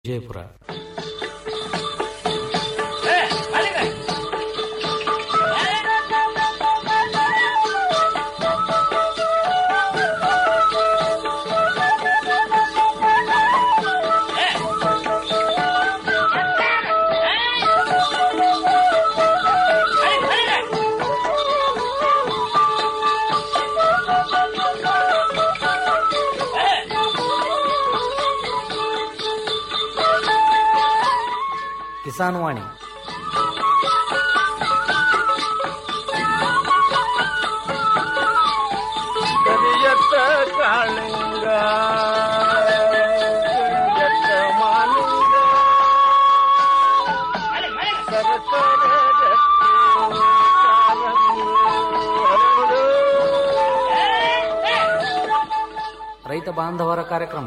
ವಿಜಯಪುರ ಕಿಸಾನ್ ವಾಣಿ ಕರಿಯತ್ತ ಕಾಳಿಂಗ ಕರಿಯತ್ತ ಮಾಲಿಂಗ ಸರಸರ ರಕ್ತಿ ಕಾರಂಗಿ ಹರಡು. ರೈತ ಬಾಂಧವರ ಕಾರ್ಯಕ್ರಮ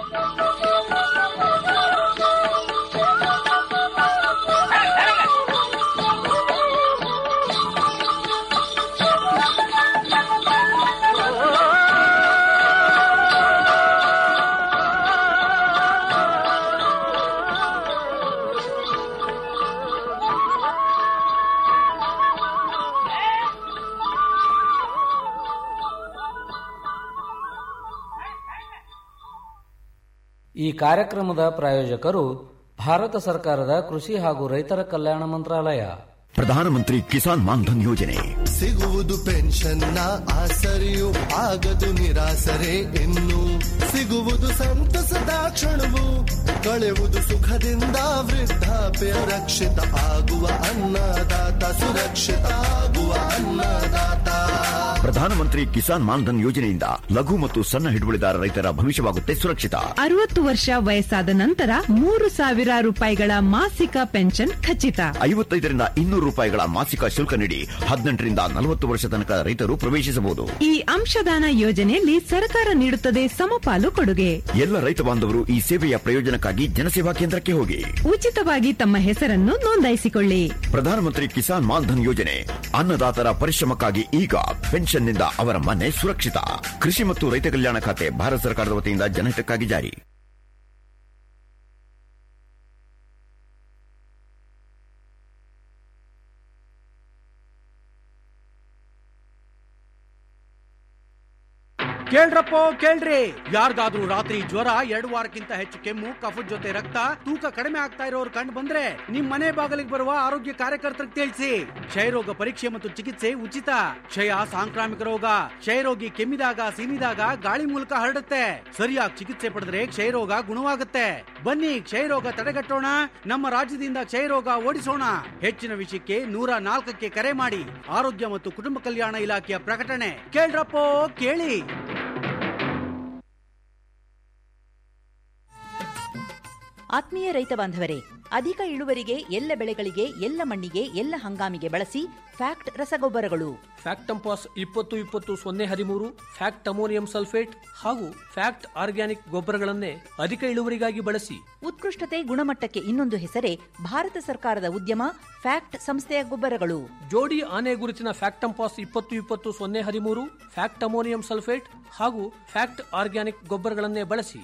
ಈ ಕಾರ್ಯಕ್ರಮದ ಪ್ರಾಯೋಜಕರು ಭಾರತ ಸರ್ಕಾರದ ಕೃಷಿ ಹಾಗೂ ರೈತರ ಕಲ್ಯಾಣ ಮಂತ್ರಾಲಯ ಪ್ರಧಾನಮಂತ್ರಿ ಕಿಸಾನ್ ಮಾನ್ಧನ್ ಯೋಜನೆ ಸಿಗುವುದು ಪೆನ್ಷನ್ನ ಆಸರೆಯು ಆಗದು ನಿರಾಸರೆ ಇನ್ನು ಸಿಗುವುದು ಸಂತಸದ ಕ್ಷಣವು ಕಳೆಯುವುದು ಸುಖದಿಂದ ವೃದ್ಧಾಪ್ಯ ರಕ್ಷಿತ ಆಗುವ ಅನ್ನದಾತ ಸುರಕ್ಷಿತ ಆಗುವ ಅನ್ನದಾತ ಪ್ರಧಾನಮಂತ್ರಿ ಕಿಸಾನ್ ಮಾನ್ಧನ್ ಯೋಜನೆಯಿಂದ ಲಘು ಮತ್ತು ಸಣ್ಣ ಹಿಡುವಳಿದಾರ ರೈತರ ಭವಿಷ್ಯವಾಗುತ್ತೆ ಸುರಕ್ಷಿತ ಅರವತ್ತು ವರ್ಷ ವಯಸ್ಸಾದ ನಂತರ ಮೂರು ಸಾವಿರ ರೂಪಾಯಿಗಳ ಮಾಸಿಕ ಪೆನ್ಷನ್ ಖಚಿತ ಐವತ್ತೈದರಿಂದ ಇನ್ನೂರು ರೂಪಾಯಿಗಳ ಮಾಸಿಕ ಶುಲ್ಕ ನೀಡಿ ಹದಿನೆಂಟರಿಂದ ನಲವತ್ತು ವರ್ಷ ತನಕ ರೈತರು ಪ್ರವೇಶಿಸಬಹುದು ಈ ಅಂಶದಾನ ಯೋಜನೆಯಲ್ಲಿ ಸರ್ಕಾರ ನೀಡುತ್ತದೆ ಸಮಪಾಲು ಕೊಡುಗೆ ಎಲ್ಲ ರೈತ ಬಾಂಧವರು ಈ ಸೇವೆಯ ಪ್ರಯೋಜನಕ್ಕಾಗಿ ಜನಸೇವಾ ಕೇಂದ್ರಕ್ಕೆ ಹೋಗಿ ಉಚಿತವಾಗಿ ತಮ್ಮ ಹೆಸರನ್ನು ನೋಂದಾಯಿಸಿಕೊಳ್ಳಿ ಪ್ರಧಾನಮಂತ್ರಿ ಕಿಸಾನ್ ಮಾನ್ಧನ್ ಯೋಜನೆ ಅನ್ನದಾತರ ಪರಿಶ್ರಮಕ್ಕಾಗಿ ಈಗ ಪೆನ್ಷನ್ನಿಂದ ಅವರ ಮನೆ ಸುರಕ್ಷಿತ ಕೃಷಿ ಮತ್ತು ರೈತ ಕಲ್ಯಾಣ ಖಾತೆ ಭಾರತ ಸರ್ಕಾರದ ವತಿಯಿಂದ ಜನಹಿತಕ್ಕಾಗಿ ಜಾರಿ ಕೇಳ್ರಪ್ಪೋ ಕೇಳ್ರಿ ಯಾರ್ದಾದ್ರೂ ರಾತ್ರಿ ಜ್ವರ ಎರಡು ವಾರಕ್ಕಿಂತ ಹೆಚ್ಚು ಕೆಮ್ಮು ಕಫದ ಜೊತೆ ರಕ್ತ ತೂಕ ಕಡಿಮೆ ಆಗ್ತಾ ಇರೋರು ಕಂಡು ಬಂದ್ರೆ ನಿಮ್ ಮನೆ ಬಾಗಿಲಿಗೆ ಬರುವ ಆರೋಗ್ಯ ಕಾರ್ಯಕರ್ತರಿಗೆ ತಿಳಿಸಿ ಕ್ಷಯರೋಗ ಪರೀಕ್ಷೆ ಮತ್ತು ಚಿಕಿತ್ಸೆ ಉಚಿತ ಕ್ಷಯ ಸಾಂಕ್ರಾಮಿಕ ರೋಗ ಕ್ಷಯರೋಗಿ ಕೆಮ್ಮಿದಾಗ ಸೀನಿದಾಗ ಗಾಳಿ ಮೂಲಕ ಹರಡುತ್ತೆ ಸರಿಯಾಗಿ ಚಿಕಿತ್ಸೆ ಪಡೆದ್ರೆ ಕ್ಷಯರೋಗ ಗುಣವಾಗುತ್ತೆ ಬನ್ನಿ ಕ್ಷಯರೋಗ ತಡೆಗಟ್ಟೋಣ ನಮ್ಮ ರಾಜ್ಯದಿಂದ ಕ್ಷಯರೋಗ ಓಡಿಸೋಣ ಹೆಚ್ಚಿನ ವಿಷಯಕ್ಕೆ ನೂರ ನಾಲ್ಕಕ್ಕೆ ಕರೆ ಮಾಡಿ ಆರೋಗ್ಯ ಮತ್ತು ಕುಟುಂಬ ಕಲ್ಯಾಣ ಇಲಾಖೆಯ ಪ್ರಕಟಣೆ ಕೇಳ್ರಪ್ಪೋ ಕೇಳಿ ಆತ್ಮೀಯ ರೈತ ಬಾಂಧವರೇ ಅಧಿಕ ಇಳುವರಿಗೆ ಎಲ್ಲ ಬೆಳೆಗಳಿಗೆ ಎಲ್ಲ ಮಣ್ಣಿಗೆ ಎಲ್ಲ ಹಂಗಾಮಿಗೆ ಬಳಸಿ ಫ್ಯಾಕ್ಟ್ ರಸಗೊಬ್ಬರಗಳು ಫ್ಯಾಕ್ಟಂಪಾಸ್ ಇಪ್ಪತ್ತು ಇಪ್ಪತ್ತು ಸೊನ್ನೆ ಹದಿಮೂರು ಫ್ಯಾಕ್ಟ್ ಅಮೋನಿಯಂ ಸಲ್ಫೇಟ್ ಹಾಗೂ ಫ್ಯಾಕ್ಟ್ ಆರ್ಗ್ಯಾನಿಕ್ ಗೊಬ್ಬರಗಳನ್ನೇ ಅಧಿಕ ಇಳುವರಿಗಾಗಿ ಬಳಸಿ ಉತ್ಕೃಷ್ಟತೆ ಗುಣಮಟ್ಟಕ್ಕೆ ಇನ್ನೊಂದು ಹೆಸರೇ ಭಾರತ ಸರ್ಕಾರದ ಉದ್ಯಮ ಫ್ಯಾಕ್ಟ್ ಸಂಸ್ಥೆಯ ಗೊಬ್ಬರಗಳು ಜೋಡಿ ಆನೆ ಗುರುತಿನ ಫ್ಯಾಕ್ಟಂಪಾಸ್ ಇಪ್ಪತ್ತು ಇಪ್ಪತ್ತು ಸೊನ್ನೆ ಹದಿಮೂರು ಫ್ಯಾಕ್ಟ್ ಅಮೋನಿಯಂ ಸಲ್ಫೇಟ್ ಹಾಗೂ ಫ್ಯಾಕ್ಟ್ ಆರ್ಗ್ಯಾನಿಕ್ ಗೊಬ್ಬರಗಳನ್ನೇ ಬಳಸಿ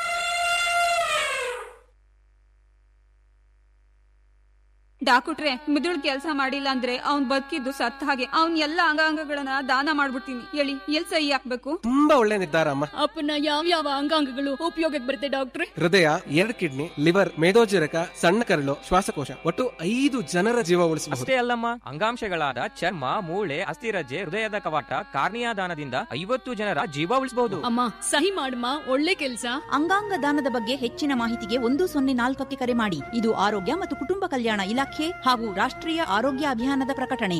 ಡಾಕ್ಟ್ರೆ ಮಿದುಳ್ ಕೆಲಸ ಮಾಡಿಲ್ಲ ಅಂದ್ರೆ ಅವ್ನ್ ಬದುಕಿದ್ದು ಸತ್ತ ಹಾಗೆ ಅವ್ನ್ ಎಲ್ಲ ಅಂಗಾಂಗಗಳನ್ನ ದಾನ ಮಾಡ್ಬಿಡ್ತೀನಿ ಹೇಳಿ ಎಲ್ ಸಹಿ ಹಾಕ್ಬೇಕು ತುಂಬಾ ಒಳ್ಳೆ ನಿರ್ಧಾರ ಅಮ್ಮ ಅಪ್ಪನ ಯಾವ ಯಾವ ಅಂಗಾಂಗಗಳು ಉಪಯೋಗಕ್ಕೆ ಬರುತ್ತೆ ಡಾಕ್ಟ್ರೆ ಹೃದಯ ಎರಡು ಕಿಡ್ನಿ ಲಿವರ್ ಮೇದೋಜರಕ ಸಣ್ಣ ಕರಳು ಶ್ವಾಸಕೋಶ ಒಟ್ಟು ಐದು ಜನರ ಜೀವ ಉಳಿಸಬಹುದು ಅಷ್ಟೇ ಅಲ್ಲಮ್ಮ ಅಂಗಾಂಶಗಳಾದ ಚರ್ಮ ಮೂಳೆ ಅಸ್ಥಿರಜ್ಜೆ ಹೃದಯದ ಕವಾಟ ಕಾರ್ನಿಯಾ ದಾನದಿಂದ ಐವತ್ತು ಜನರ ಜೀವ ಉಳಿಸಬಹುದು ಅಮ್ಮ ಸಹಿ ಮಾಡಮ್ಮ ಒಳ್ಳೆ ಕೆಲ್ಸ ಅಂಗಾಂಗ ದಾನದ ಬಗ್ಗೆ ಹೆಚ್ಚಿನ ಮಾಹಿತಿಗೆ ಒಂದು ಸೊನ್ನೆ ನಾಲ್ಕಕ್ಕೆ ಕರೆ ಮಾಡಿ ಇದು ಆರೋಗ್ಯ ಮತ್ತು ಕುಟುಂಬ ಕಲ್ಯಾಣ ಇಲಾಖೆ ಹಾಗೂ ರಾಷ್ಟ್ರೀಯ ಆರೋಗ್ಯ ಅಭಿಯಾನದ ಪ್ರಕಟಣೆ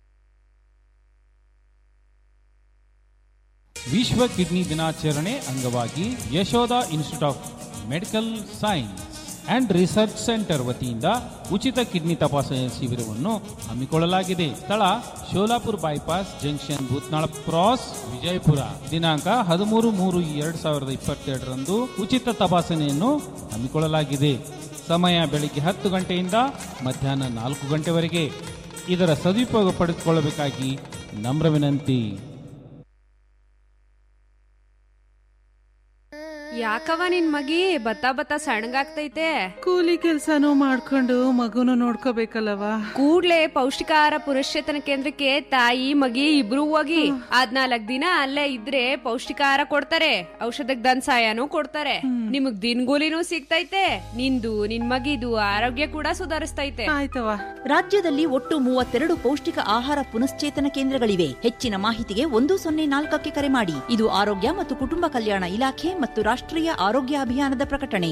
ವಿಶ್ವ ಕಿಡ್ನಿ ದಿನಾಚರಣೆ ಅಂಗವಾಗಿ Yashoda institute of medical science and research centre ವತಿಯಿಂದ ಉಚಿತ ಕಿಡ್ನಿ ತಪಾಸಣೆ ಶಿಬಿರವನ್ನು ಹಮ್ಮಿಕೊಳ್ಳಲಾಗಿದೆ ಸ್ಥಳ Solapur bypass junction Bhutnal cross Vijayapura ದಿನಾಂಕ ಹದಿಮೂರು ಮೂರು ಎರಡ್ ಸಾವಿರದ ಇಪ್ಪತ್ತೆರಡರಂದು ಉಚಿತ ತಪಾಸಣೆಯನ್ನು ಹಮ್ಮಿಕೊಳ್ಳಲಾಗಿದೆ ಸಮಯ ಬೆಳಿಗ್ಗೆ ಹತ್ತು ಗಂಟೆಯಿಂದ ಮಧ್ಯಾಹ್ನ ನಾಲ್ಕು ಗಂಟೆವರೆಗೆ ಇದರ ಸದುಪಯೋಗ ಪಡೆದುಕೊಳ್ಳಬೇಕಾಗಿ ನಮ್ರ ವಿನಂತಿ ಯಾಕವ ನಿನ್ ಮಗಿ ಬತ್ತ ಬತ್ತ ಸಣ್ಣಗಾಗ್ತೈತೆ ಕೂಲಿ ಕೆಲ್ಸನೂ ಮಾಡ್ಕೊಂಡು ಮಗುನು ನೋಡ್ಕೋಬೇಕಲ್ಲವ ಕೂಡ್ಲೆ ಪೌಷ್ಟಿಕಾಹಾರ ಪುನಶ್ಚೇತನ ಕೇಂದ್ರಕ್ಕೆ ತಾಯಿ ಮಗಿ ಇಬ್ರು ಹೋಗಿ ಹದ್ನಾಲ್ಕ್ ದಿನ ಅಲ್ಲೇ ಇದ್ರೆ ಪೌಷ್ಟಿಕಾಹಾರ ಕೊಡ್ತಾರೆ ಔಷಧಕ್ ದನ್ ಸಾಯನೂ ಕೊಡ್ತಾರೆ ನಿಮಗ್ ದಿನಗೂಲಿನೂ ಸಿಗ್ತೈತೆ ನಿಂದು ನಿನ್ ಮಗಿದು ಆರೋಗ್ಯ ಕೂಡ ಸುಧಾರಿಸ್ತೈತೆ ಆಯ್ತವ ರಾಜ್ಯದಲ್ಲಿ ಒಟ್ಟು ಮೂವತ್ತೆರಡು ಪೌಷ್ಟಿಕ ಆಹಾರ ಪುನಶ್ಚೇತನ ಕೇಂದ್ರಗಳಿವೆ ಹೆಚ್ಚಿನ ಮಾಹಿತಿಗೆ ಒಂದು ಸೊನ್ನೆ ನಾಲ್ಕಕ್ಕೆ ಕರೆ ಮಾಡಿ ಇದು ಆರೋಗ್ಯ ಮತ್ತು ಕುಟುಂಬ ಕಲ್ಯಾಣ ಇಲಾಖೆ ಮತ್ತು ರಾಷ್ಟ್ರೀಯ ಆರೋಗ್ಯ ಅಭಿಯಾನದ ಪ್ರಕಟಣೆ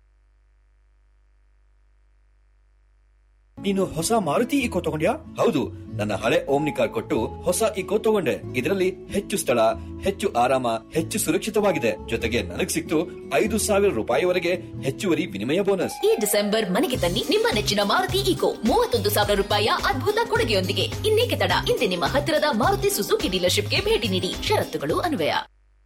ನೀನು ಹೊಸ ಮಾರುತಿ ಇಕೋ ತಗೊಂಡ್ಯಾ ಹೌದು ನನ್ನ ಹಳೆ ಓಮ್ನಿ ಕಾರ್ ಕೊಟ್ಟು ಹೊಸ ಇಕೋ ತಗೊಂಡೆ ಇದರಲ್ಲಿ ಹೆಚ್ಚು ಸ್ಥಳ ಹೆಚ್ಚು ಆರಾಮ ಹೆಚ್ಚು ಸುರಕ್ಷಿತವಾಗಿದೆ ಜೊತೆಗೆ ನನಗ್ ಸಿಕ್ತು ಐದು ಸಾವಿರ ರೂಪಾಯಿವರೆಗೆ ಹೆಚ್ಚುವರಿ ವಿನಿಮಯ ಬೋನಸ್ ಈ ಡಿಸೆಂಬರ್ ಮನೆಗೆ ತನ್ನಿ ನಿಮ್ಮ ನೆಚ್ಚಿನ ಮಾರುತಿ ಈಕೋ ಮೂವತ್ತೊಂದು ಸಾವಿರ ರೂಪಾಯಿಯ ಅದ್ಭುತ ಕೊಡುಗೆಯೊಂದಿಗೆ ಇನ್ನೇಕೆ ತಡ ಇಂದೇ ನಿಮ್ಮ ಹತ್ತಿರದ ಮಾರುತಿ ಸುಜುಕಿ ಡೀಲರ್ಶಿಪ್ಗೆ ಭೇಟಿ ನೀಡಿ ಷರತ್ತುಗಳು ಅನ್ವಯ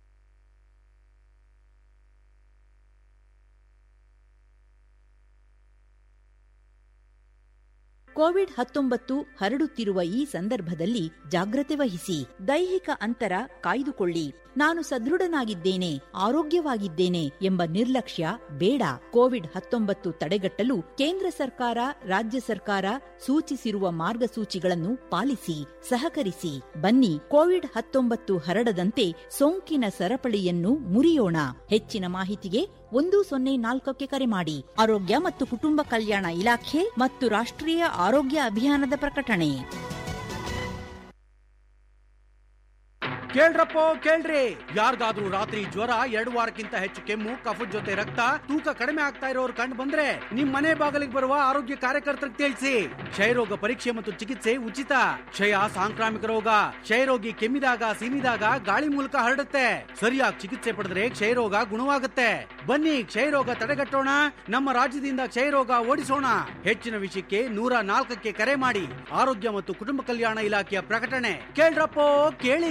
ಕೋವಿಡ್ ಹತ್ತೊಂಬತ್ತು ಹರಡುತ್ತಿರುವ ಈ ಸಂದರ್ಭದಲ್ಲಿ ಜಾಗ್ರತೆ ವಹಿಸಿ ದೈಹಿಕ ಅಂತರ ಕಾಯ್ದುಕೊಳ್ಳಿ ನಾನು ಸದೃಢನಾಗಿದ್ದೇನೆ ಆರೋಗ್ಯವಾಗಿದ್ದೇನೆ ಎಂಬ ನಿರ್ಲಕ್ಷ್ಯ ಬೇಡ ಕೋವಿಡ್ ಹತ್ತೊಂಬತ್ತು ತಡೆಗಟ್ಟಲು ಕೇಂದ್ರ ಸರ್ಕಾರ ರಾಜ್ಯ ಸರ್ಕಾರ ಸೂಚಿಸಿರುವ ಮಾರ್ಗಸೂಚಿಗಳನ್ನು ಪಾಲಿಸಿ ಸಹಕರಿಸಿ ಬನ್ನಿ ಕೋವಿಡ್ ಹತ್ತೊಂಬತ್ತು ಹರಡದಂತೆ ಸೋಂಕಿನ ಸರಪಳಿಯನ್ನು ಮುರಿಯೋಣ ಹೆಚ್ಚಿನ ಮಾಹಿತಿಗೆ ಒಂದು ಸೊನ್ನೆ ನಾಲ್ಕಕ್ಕೆ ಕರೆ ಮಾಡಿ ಆರೋಗ್ಯ ಮತ್ತು ಕುಟುಂಬ ಕಲ್ಯಾಣ ಇಲಾಖೆ ಮತ್ತು ರಾಷ್ಟ್ರೀಯ ಆರೋಗ್ಯ ಅಭಿಯಾನದ ಪ್ರಕಟಣೆ ಕೇಳ್ರಪ್ಪೋ ಕೇಳ್ರಿ ಯಾರ್ಗಾದ್ರೂ ರಾತ್ರಿ ಜ್ವರ ಎರಡು ವಾರಕ್ಕಿಂತ ಹೆಚ್ಚು ಕೆಮ್ಮು ಕಫದ ಜೊತೆ ರಕ್ತ ತೂಕ ಕಡಿಮೆ ಆಗ್ತಾ ಇರೋರು ಕಂಡು ಬಂದ್ರೆ ನಿಮ್ ಮನೆ ಬಾಗಿಲಿಗೆ ಬರುವ ಆರೋಗ್ಯ ಕಾರ್ಯಕರ್ತರಿಗೆ ತಿಳಿಸಿ ಕ್ಷಯರೋಗ ಪರೀಕ್ಷೆ ಮತ್ತು ಚಿಕಿತ್ಸೆ ಉಚಿತ ಕ್ಷಯ ಸಾಂಕ್ರಾಮಿಕ ರೋಗ ಕ್ಷಯರೋಗಿ ಕೆಮ್ಮಿದಾಗ ಸೀನಿದಾಗ ಗಾಳಿ ಮೂಲಕ ಹರಡುತ್ತೆ ಸರಿಯಾಗಿ ಚಿಕಿತ್ಸೆ ಪಡೆದ್ರೆ ಕ್ಷಯರೋಗ ಗುಣವಾಗುತ್ತೆ ಬನ್ನಿ ಕ್ಷಯರೋಗ ತಡೆಗಟ್ಟೋಣ ನಮ್ಮ ರಾಜ್ಯದಿಂದ ಕ್ಷಯರೋಗ ಓಡಿಸೋಣ ಹೆಚ್ಚಿನ ವಿಷಯಕ್ಕೆ ನೂರ ನಾಲ್ಕಕ್ಕೆ ಕರೆ ಮಾಡಿ ಆರೋಗ್ಯ ಮತ್ತು ಕುಟುಂಬ ಕಲ್ಯಾಣ ಇಲಾಖೆಯ ಪ್ರಕಟಣೆ ಕೇಳ್ರಪ್ಪೋ ಕೇಳಿ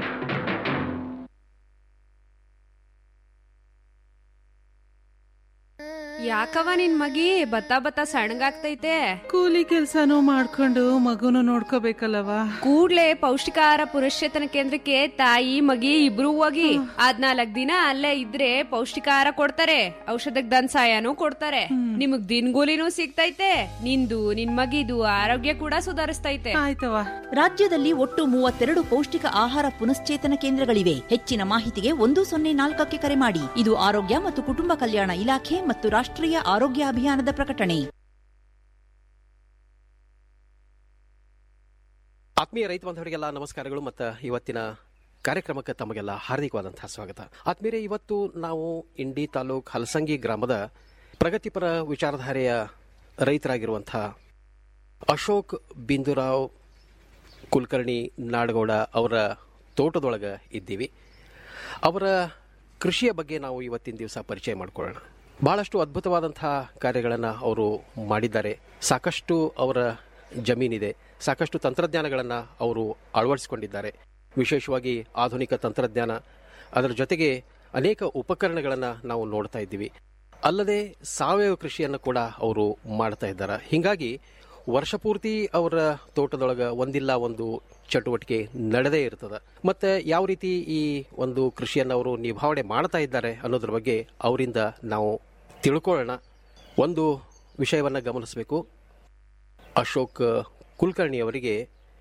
ಯಾಕವ ನಿನ್ ಮಗಿ ಬತ್ತ ಬತ್ತ ಸಣ್ಣಗಾಗ್ತೈತೆ ಕೂಲಿ ಕೆಲ್ಸನೂ ಮಾಡ್ಕೊಂಡು ಮಗುನು ನೋಡ್ಕೋಬೇಕಲ್ಲವ ಕೂಡ್ಲೆ ಪೌಷ್ಟಿಕಾಹಾರ ಪುನಶ್ಚೇತನ ಕೇಂದ್ರಕ್ಕೆ ತಾಯಿ ಮಗಿ ಇಬ್ರು ಹೋಗಿ ಹದ್ನಾಲ್ಕ್ ದಿನ ಅಲ್ಲೇ ಇದ್ರೆ ಪೌಷ್ಟಿಕಾಹಾರ ಕೊಡ್ತಾರೆ ಔಷಧಕ್ ದನ್ ಸಾಯನೂ ಕೊಡ್ತಾರೆ ನಿಮಗ್ ದಿನಗೂಲಿನೂ ಸಿಗ್ತೈತೆ ನಿಂದು ನಿನ್ ಮಗಿದು ಆರೋಗ್ಯ ಕೂಡ ಸುಧಾರಿಸ್ತೈತೆ ಆಯ್ತವ ರಾಜ್ಯದಲ್ಲಿ ಒಟ್ಟು ಮೂವತ್ತೆರಡು ಪೌಷ್ಟಿಕ ಆಹಾರ ಪುನಶ್ಚೇತನ ಕೇಂದ್ರಗಳಿವೆ ಹೆಚ್ಚಿನ ಮಾಹಿತಿಗೆ ಒಂದು ಸೊನ್ನೆ ನಾಲ್ಕಕ್ಕೆ ಕರೆ ಮಾಡಿ ಇದು ಆರೋಗ್ಯ ಮತ್ತು ಕುಟುಂಬ ಕಲ್ಯಾಣ ಇಲಾಖೆ ಮತ್ತು ರಾಷ್ಟ್ರೀಯ ಆರೋಗ್ಯ ಅಭಿಯಾನದ ಪ್ರಕಟಣೆ ಆತ್ಮೀಯ ರೈತ ಬಾಂಧವರಿಗೆಲ್ಲ ನಮಸ್ಕಾರಗಳು ಮತ್ತು ಇವತ್ತಿನ ಕಾರ್ಯಕ್ರಮಕ್ಕೆ ತಮಗೆಲ್ಲ ಹಾರ್ದಿಕವಾದಂತಹ ಸ್ವಾಗತ ಆತ್ಮೀಯರೇ ಇವತ್ತು ನಾವು ಇಂಡಿ ತಾಲೂಕ್ ಹಲಸಂಗಿ ಗ್ರಾಮದ ಪ್ರಗತಿಪರ ವಿಚಾರಧಾರೆಯ ರೈತರಾಗಿರುವಂತಹ ಅಶೋಕ್ ಬಿಂದುರಾವ್ ಕುಲಕರ್ಣಿ ನಾಡಗೌಡ ಅವರ ತೋಟದೊಳಗೆ ಇದ್ದೀವಿ ಅವರ ಕೃಷಿಯ ಬಗ್ಗೆ ನಾವು ಇವತ್ತಿನ ದಿವಸ ಪರಿಚಯ ಮಾಡಿಕೊಳ್ಳೋಣ ಬಹಳಷ್ಟು ಅದ್ಭುತವಾದಂತಹ ಕಾರ್ಯಗಳನ್ನು ಅವರು ಮಾಡಿದ್ದಾರೆ ಸಾಕಷ್ಟು ಅವರ ಜಮೀನಿದೆ ಸಾಕಷ್ಟು ತಂತ್ರಜ್ಞಾನಗಳನ್ನು ಅವರು ಅಳವಡಿಸಿಕೊಂಡಿದ್ದಾರೆ ವಿಶೇಷವಾಗಿ ಆಧುನಿಕ ತಂತ್ರಜ್ಞಾನ ಅದರ ಜೊತೆಗೆ ಅನೇಕ ಉಪಕರಣಗಳನ್ನು ನಾವು ನೋಡ್ತಾ ಇದ್ದೀವಿ ಅಲ್ಲದೆ ಸಾವಯವ ಕೃಷಿಯನ್ನು ಕೂಡ ಅವರು ಮಾಡ್ತಾ ಇದ್ದಾರೆ ಹೀಗಾಗಿ ವರ್ಷಪೂರ್ತಿ ಅವರ ತೋಟದೊಳಗೆ ಒಂದಿಲ್ಲ ಒಂದು ಚಟುವಟಿಕೆ ನಡೆದೇ ಇರ್ತದೆ ಮತ್ತೆ ಯಾವ ರೀತಿ ಈ ಒಂದು ಕೃಷಿಯನ್ನು ಅವರು ನಿಭಾವಣೆ ಮಾಡ್ತಾ ಇದ್ದಾರೆ ಅನ್ನೋದ್ರ ಬಗ್ಗೆ ಅವರಿಂದ ನಾವು ತಿಳ್ಕೊಳ್ಳೋಣ ಒಂದು ವಿಷಯವನ್ನು ಗಮನಿಸಬೇಕು ಅಶೋಕ್ ಕುಲಕರ್ಣಿ ಅವರಿಗೆ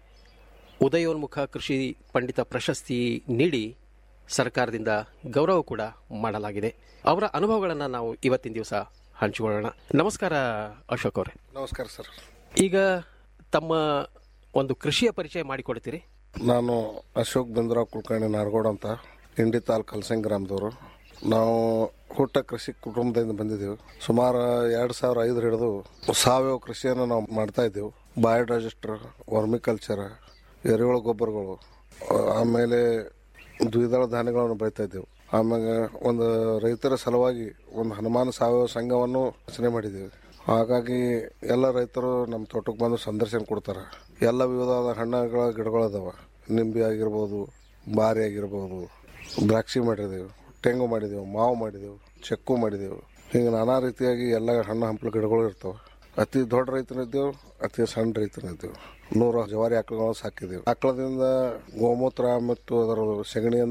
ಉದಯೋನ್ಮುಖ ಕೃಷಿ ಪಂಡಿತ ಪ್ರಶಸ್ತಿ ನೀಡಿ ಸರ್ಕಾರದಿಂದ ಗೌರವ ಕೂಡ ಮಾಡಲಾಗಿದೆ ಅವರ ಅನುಭವಗಳನ್ನು ನಾವು ಇವತ್ತಿನ ದಿವಸ ಹಂಚಿಕೊಳ್ಳೋಣ ನಮಸ್ಕಾರ ಅಶೋಕ್ ಅವರೇ ನಮಸ್ಕಾರ ಸರ್ ಈಗ ತಮ್ಮ ಒಂದು ಕೃಷಿಯ ಪರಿಚಯ ಮಾಡಿಕೊಡ್ತೀರಿ ನಾನು ಅಶೋಕ್ ಬಿಂದ್ರಾವ್ ಕುಲಕರ್ಣಿ ನಾರ್ಗೋಡ್ ಅಂತ ಇಂಡಿ ತಾಲೂಕು ಹಲಸಂಗಿ ಗ್ರಾಮದವರು ನಾವು ಹುಟ್ಟ ಕೃಷಿ ಕುಟುಂಬದಿಂದ ಬಂದಿದ್ದೆವು ಸುಮಾರು ಎರಡು ಸಾವಿರ ಐದರ ಹಿಡಿದು ಸಾವಯವ ಕೃಷಿಯನ್ನು ನಾವು ಮಾಡ್ತಾ ಇದ್ದೆವು ಬಯೋಡೈಜೆಸ್ಟರ್ ವರ್ಮಿಕಲ್ಚರ್ ಎರೆಹುಳ ಗೊಬ್ಬರಗಳು ಆಮೇಲೆ ದ್ವಿದಳ ಧಾನ್ಯಗಳನ್ನು ಬೆಳಿತಾ ಇದ್ದೆವು ಆಮೇಲೆ ಒಂದು ರೈತರ ಸಲುವಾಗಿ ಒಂದು ಹನುಮಾನ ಸಾವಯವ ಸಂಘವನ್ನು ರಚನೆ ಮಾಡಿದ್ದೀವಿ ಹಾಗಾಗಿ ಎಲ್ಲ ರೈತರು ನಮ್ಮ ತೋಟಕ್ಕೆ ಬಂದು ಸಂದರ್ಶನ ಕೊಡ್ತಾರೆ ಎಲ್ಲ ವಿವಿಧವಾದ ಹಣ್ಣುಗಳ ಗಿಡಗಳು ಅದಾವ ನಿಂಬೆ ಆಗಿರ್ಬೋದು ಬಾರಿ ಆಗಿರ್ಬೋದು ದ್ರಾಕ್ಷಿ ಮಾಡಿದೆವು ತೆಂಗು ಮಾಡಿದೆವು ಮಾವು ಮಾಡಿದೆವು ಚೆಕ್ಕು ಮಾಡಿದೆವು ಹೀಗೆ ನಾನಾ ರೀತಿಯಾಗಿ ಎಲ್ಲ ಹಣ್ಣು ಹಂಪಲು ಗಿಡಗಳು ಇರ್ತವೆ ಅತಿ ದೊಡ್ಡ ರೈತನಿದ್ದೆವು ಅತಿ ಸಣ್ಣ ರೈತನಿದ್ದೆವು ನೂರು ಜವಾರಿ ಆಕಳುಗಳನ್ನು ಸಾಕಿದೆವು ಆಕಳದಿಂದ ಗೋಮೂತ್ರ ಮತ್ತು ಅದರ ಸೆಗಣಿಯಂದೇ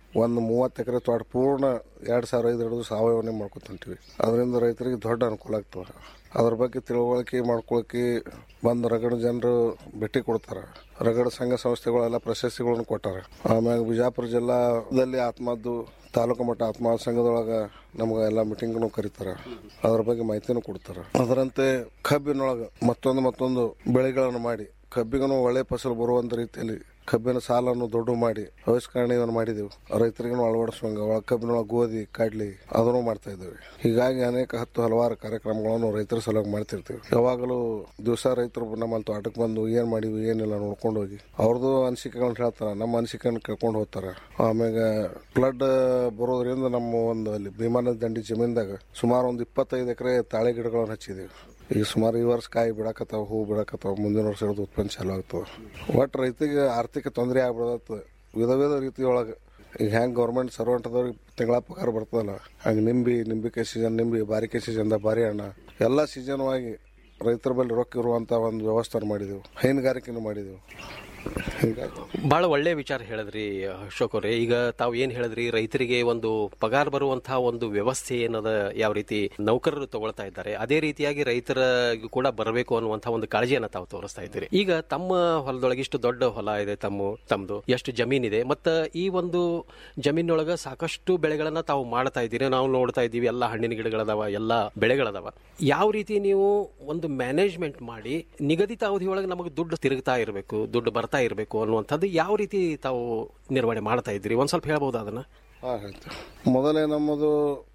ಒಂದು ಮೂವತ್ತು ಎಕರೆ ತೋಟ ಪೂರ್ಣ ಎರಡು ಸಾವಿರ ಐದು ಹಿಡಿದು ಸಾವಯವನ್ನೇ ಮಾಡ್ಕೊತಂತೀವಿ ಅದರಿಂದ ರೈತರಿಗೆ ದೊಡ್ಡ ಅನುಕೂಲ ಆಗ್ತದೆ ಅದ್ರ ಬಗ್ಗೆ ತಿಳುವಳಿಕೆ ಮಾಡ್ಕೊಳಕ್ಕೆ ಬಂದು ರಗಡ ಜನರು ಭೇಟಿ ಕೊಡ್ತಾರೆ ರಗಡ ಸಂಘ ಸಂಸ್ಥೆಗಳೆಲ್ಲ ಪ್ರಶಸ್ತಿಗಳನ್ನು ಕೊಟ್ಟಾರ ಆಮ್ಯಾಗ ಬಿಜಾಪುರ ಜಿಲ್ಲಾದಲ್ಲಿ ಆತ್ಮದ್ದು ತಾಲೂಕು ಮಟ್ಟ ಆತ್ಮ ಸಂಘದೊಳಗೆ ನಮ್ಗೆ ಎಲ್ಲ ಮೀಟಿಂಗ್ನು ಕರೀತಾರ ಅದ್ರ ಬಗ್ಗೆ ಮಾಹಿತಿನೂ ಕೊಡ್ತಾರ ಅದರಂತೆ ಕಬ್ಬಿನೊಳಗೆ ಮತ್ತೊಂದು ಮತ್ತೊಂದು ಬೆಳೆಗಳನ್ನು ಮಾಡಿ ಕಬ್ಬಿಗೂ ಒಳ್ಳೆ ಫಸಲು ಬರುವಂತ ರೀತಿಯಲ್ಲಿ ಕಬ್ಬಿನ ಸಾಲನ್ನು ದೊಡ್ಡ ಮಾಡಿ ಆವಿಷ್ಕರಣೆಯನ್ನು ಮಾಡಿದೆವು ರೈತರಿಗೂ ಅಳವಡಿಸುವಂಗ ಒಳ ಕಬ್ಬಿನೊಳಗೆ ಗೋಧಿ ಕಡ್ಲಿ ಅದನ್ನು ಮಾಡ್ತಾ ಇದ್ದೇವೆ ಹೀಗಾಗಿ ಅನೇಕ ಹತ್ತು ಹಲವಾರು ಕಾರ್ಯಕ್ರಮಗಳನ್ನು ರೈತರ ಸಲುವಾಗಿ ಮಾಡ್ತಿರ್ತೀವಿ ಯಾವಾಗಲೂ ದಿವಸ ರೈತರು ನಮ್ಮ ತೋಟಕ್ಕೆ ಬಂದು ಏನ್ ಮಾಡಿವಿ ಏನಿಲ್ಲ ನೋಡ್ಕೊಂಡು ಹೋಗಿ ಅವ್ರದ್ದು ಅನಿಸಿಕೆಗಳನ್ನ ಹೇಳ್ತಾರ ನಮ್ಮ ಅನಿಸಿಕೆಗಳನ್ನ ಕೇಳ್ಕೊಂಡು ಹೋಗ್ತಾರ ಆಮ್ಯಾಗ ಫ್ಲಡ್ ಬರೋದ್ರಿಂದ ನಮ್ಮ ಒಂದು ಅಲ್ಲಿ ಭೀಮಾ ನದಿ ದಂಡಿ ಜಮೀನ್ದಾಗ ಸುಮಾರು ಒಂದು ಇಪ್ಪತ್ತೈದು ಎಕರೆ ತಾಳೆ ಗಿಡಗಳನ್ನು ಹಚ್ಚಿದೀವಿ ಈಗ ಸುಮಾರು ಈ ವರ್ಷ ಕಾಯಿ ಬಿಡಾಕತ್ತಾವ ಹೂ ಬಿಡಾಕತ್ತಾವ ಮುಂದಿನ ವರ್ಷ ಹಿಡಿದು ಉತ್ಪನ್ನ ಚಾಲು ಆಗ್ತವ ಒಟ್ಟು ರೈತಿಗೆ ಆರ್ಥಿಕ ತೊಂದರೆ ಆಗ್ಬಿಡತ್ತ ವಿಧ ವಿಧ ರೀತಿಯೊಳಗೆ ಈಗ ಹೆಂಗೆ ಗೌರ್ಮೆಂಟ್ ಸರ್ವೆಂಟ್ದವ್ರಿಗೆ ತಿಂಗಳ ಪಗಾರ ಬರ್ತದಲ್ಲ ಹಂಗೆ ನಿಂಬಿ ನಿಂಬಿಕಾಯಿ ಸೀಸನ್ ನಿಂಬಿ ಬಾರಿಕಾಯಿ ಸೀಸನ್ದಾಗ ಬಾರಿ ಹಣ್ಣ ಎಲ್ಲ ಸೀಸನ್ವಾಗಿ ರೈತರ ಬಳಿ ರೊಕ್ಕ ಇರುವಂಥ ಒಂದು ವ್ಯವಸ್ಥೆ ಮಾಡಿದೆವು ಹೈನುಗಾರಿಕೆನೂ ಮಾಡಿದೆವು ಹೀಗಾಗಿ ಬಹಳ ಒಳ್ಳೆ ವಿಚಾರ ಹೇಳಿದ್ರಿ ಅಶೋಕ್ ಅವರೇ ಈಗ ತಾವು ಏನ್ ಹೇಳಿದ್ರಿ ರೈತರಿಗೆ ಒಂದು ಪಗಾರ ಬರುವಂತಹ ಒಂದು ವ್ಯವಸ್ಥೆ ಏನದ ಯಾವ ರೀತಿ ನೌಕರರು ತಗೊಳ್ತಾ ಇದ್ದಾರೆ ಅದೇ ರೀತಿಯಾಗಿ ರೈತರ ಕೂಡ ಬರಬೇಕು ಅನ್ನುವಂತಹ ಒಂದು ಕಾಳಜಿಯನ್ನ ತಾವು ತೋರಿಸ್ತಾ ಇದ್ದೀರಿ ಈಗ ತಮ್ಮ ಹೊಲದೊಳಗೆ ಇಷ್ಟು ದೊಡ್ಡ ಹೊಲ ಇದೆ ತಮ್ಮ ತಮ್ಮದು ಎಷ್ಟು ಜಮೀನಿದೆ ಮತ್ತ ಈ ಒಂದು ಜಮೀನೊಳಗ ಸಾಕಷ್ಟು ಬೆಳೆಗಳನ್ನ ತಾವು ಮಾಡ್ತಾ ಇದ್ದೀರಿ ನಾವು ನೋಡ್ತಾ ಇದ್ದೀವಿ ಎಲ್ಲ ಹಣ್ಣಿನ ಗಿಡಗಳದಾವ ಎಲ್ಲ ಬೆಳೆಗಳದಾವ ಯಾವ ರೀತಿ ನೀವು ಒಂದು ಮ್ಯಾನೇಜ್ಮೆಂಟ್ ಮಾಡಿ ನಿಗದಿತ ಅವಧಿಯೊಳಗೆ ನಮಗೆ ದುಡ್ಡು ತಿರುಗ್ತಾ ಇರಬೇಕು ದುಡ್ಡು ಬರ್ತಾ ಇರಬೇಕು ಅನ್ನುವಂಥದ್ದು ಯಾವ ರೀತಿ ತಾವು ನಿರ್ವಹಣೆ ಮಾಡ್ತಾ ಇದ್ದೀರಿ ಒಂದ್ ಸ್ವಲ್ಪ ಹೇಳ್ಬೋದು ಅದನ್ನ ಹಾಂ ಹೇಳ್ತೀವಿ ಮೊದಲೇ ನಮ್ಮದು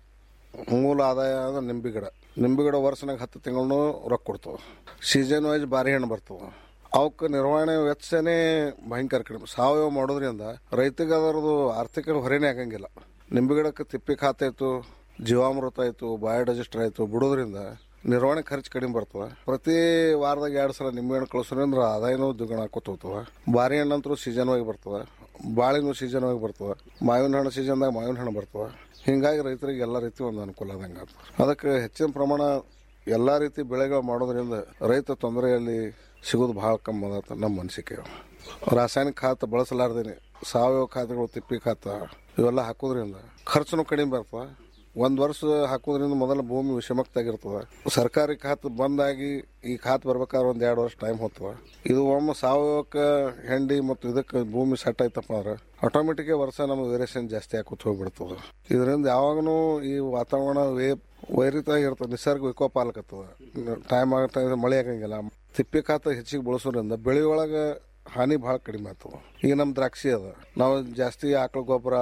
ಮೂಲ ಆದಾಯ ಅಂದ್ರೆ ನಿಂಬೆ ಗಿಡ ನಿಂಬೆ ಗಿಡ ವರ್ಷನಾಗ ಹತ್ತು ತಿಂಗಳು ರೊಕ್ಕ ಕೊಡ್ತಾವ ಸೀಸನ್ ವೈಸ್ ಬಾರಿ ಹಣ್ಣು ಬರ್ತಾವ ಅವಕ್ಕೆ ನಿರ್ವಹಣೆ ವೆಚ್ಚನೇ ಭಯಂಕರ ಕಡಿಮೆ ಸಾವಯವ ಮಾಡೋದ್ರಿಂದ ರೈತಗೆ ಅದರದು ಆರ್ಥಿಕ ಹೊರೆನೇ ಆಗಂಗಿಲ್ಲ ನಿಂಬೆ ಗಿಡಕ್ಕೆ ತಿಪ್ಪಿ ಖಾತೆ ಆಯ್ತು ಜೀವಾಮೃತ ಆಯ್ತು ಬಯೋಡೈಜೆಸ್ಟರ್ ಆಯ್ತು ಬಿಡೋದ್ರಿಂದ ನಿರ್ವಹಣೆ ಖರ್ಚು ಕಡಿಮೆ ಬರ್ತದ ಪ್ರತಿ ವಾರದಾಗ ಎರಡು ಸಲ ನಿಂಬೆಹಣ್ಣು ಕಳಿಸೋದ್ರಿಂದ ಆದಾಯನೂ ದ್ವಿಗುಣ ಹಾಕೋತ ಹೋಗ್ತದ ಬಾರಿ ಹಣ್ಣಂತರೂ ಸೀಸನ್ ಆಗಿ ಬರ್ತದ ಬಾಳೆನೂ ಸೀಸನ್ ಆಗಿ ಬರ್ತದ ಮಾವಿನ ಹಣ್ಣು ಸೀಸನ್ದಾಗ ಮಾವಿನ ಹಣ್ಣು ಬರ್ತದ ಹಿಂಗಾಗಿ ರೈತರಿಗೆ ಎಲ್ಲ ರೀತಿ ಒಂದು ಅನುಕೂಲ ಆದಂಗೆ ಆಗ್ತದೆ ಅದಕ್ಕೆ ಹೆಚ್ಚಿನ ಪ್ರಮಾಣ ಎಲ್ಲ ರೀತಿ ಬೆಳೆಗಳು ಮಾಡೋದ್ರಿಂದ ರೈತ ತೊಂದರೆಯಲ್ಲಿ ಸಿಗೋದು ಭಾಳ ಕಮ್ಮಿ ಅದ ನಮ್ಮ ಅನಿಸಿಕೆ ರಾಸಾಯನಿಕ ಖಾತ ಬಳಸಲಾರ್ದೇನೆ ಸಾವಯವ ಖಾತೆಗಳು ತಿಪ್ಪಿ ಖಾತ ಇವೆಲ್ಲ ಹಾಕೋದ್ರಿಂದ ಖರ್ಚುನು ಕಡಿಮೆ ಬರ್ತದೆ ಒಂದು ವರ್ಷ ಹಾಕೋದ್ರಿಂದ ಮೊದಲ ಭೂಮಿ ವಿಷಮಕ್ತಾಗಿರ್ತದೆ ಸರ್ಕಾರಿ ಖಾತೆ ಬಂದಾಗಿ ಈ ಖಾತೆ ಬರ್ಬೇಕಾದ್ರೆ ಒಂದು ಎರಡು ವರ್ಷ ಟೈಮ್ ಹೋಗ್ತದೆ ಇದು ಒಮ್ಮೆ ಸಾವಯವಕ್ಕೆ ಹೆಂಡಿ ಮತ್ತು ಇದಕ್ಕೆ ಭೂಮಿ ಸೆಟ್ ಆಯ್ತಪ್ಪ ಅಂದ್ರೆ ಆಟೋಮೆಟಿಕ್ ವರ್ಷ ನಮ್ಗೆ ವೇರಿಯೇಷನ್ ಜಾಸ್ತಿ ಹಾಕೋತ ಹೋಗ್ಬಿಡ್ತದೆ ಇದರಿಂದ ಯಾವಾಗಲೂ ಈ ವಾತಾವರಣ ವೇ ವೈರಿತಾಗಿರ್ತದೆ ನಿಸರ್ಗ ವಿಕೋಪ ಆಗ್ಲಕತ್ತದ ಟೈಮ್ ಆಗತ್ತ ಮಳೆ ಆಗಂಗಿಲ್ಲ ತಿಪ್ಪಿ ಖಾತ ಹೆಚ್ಚಿಗೆ ಬಳಸೋದ್ರಿಂದ ಬೆಳೆ ಒಳಗೆ ಹಾನಿ ಭಾಳ ಕಡಿಮೆ ಆಗ್ತದೆ ಈಗ ನಮ್ಮ ದ್ರಾಕ್ಷಿ ಅದ ನಾವು ಜಾಸ್ತಿ ಆಕಳ ಗೊಬ್ಬರ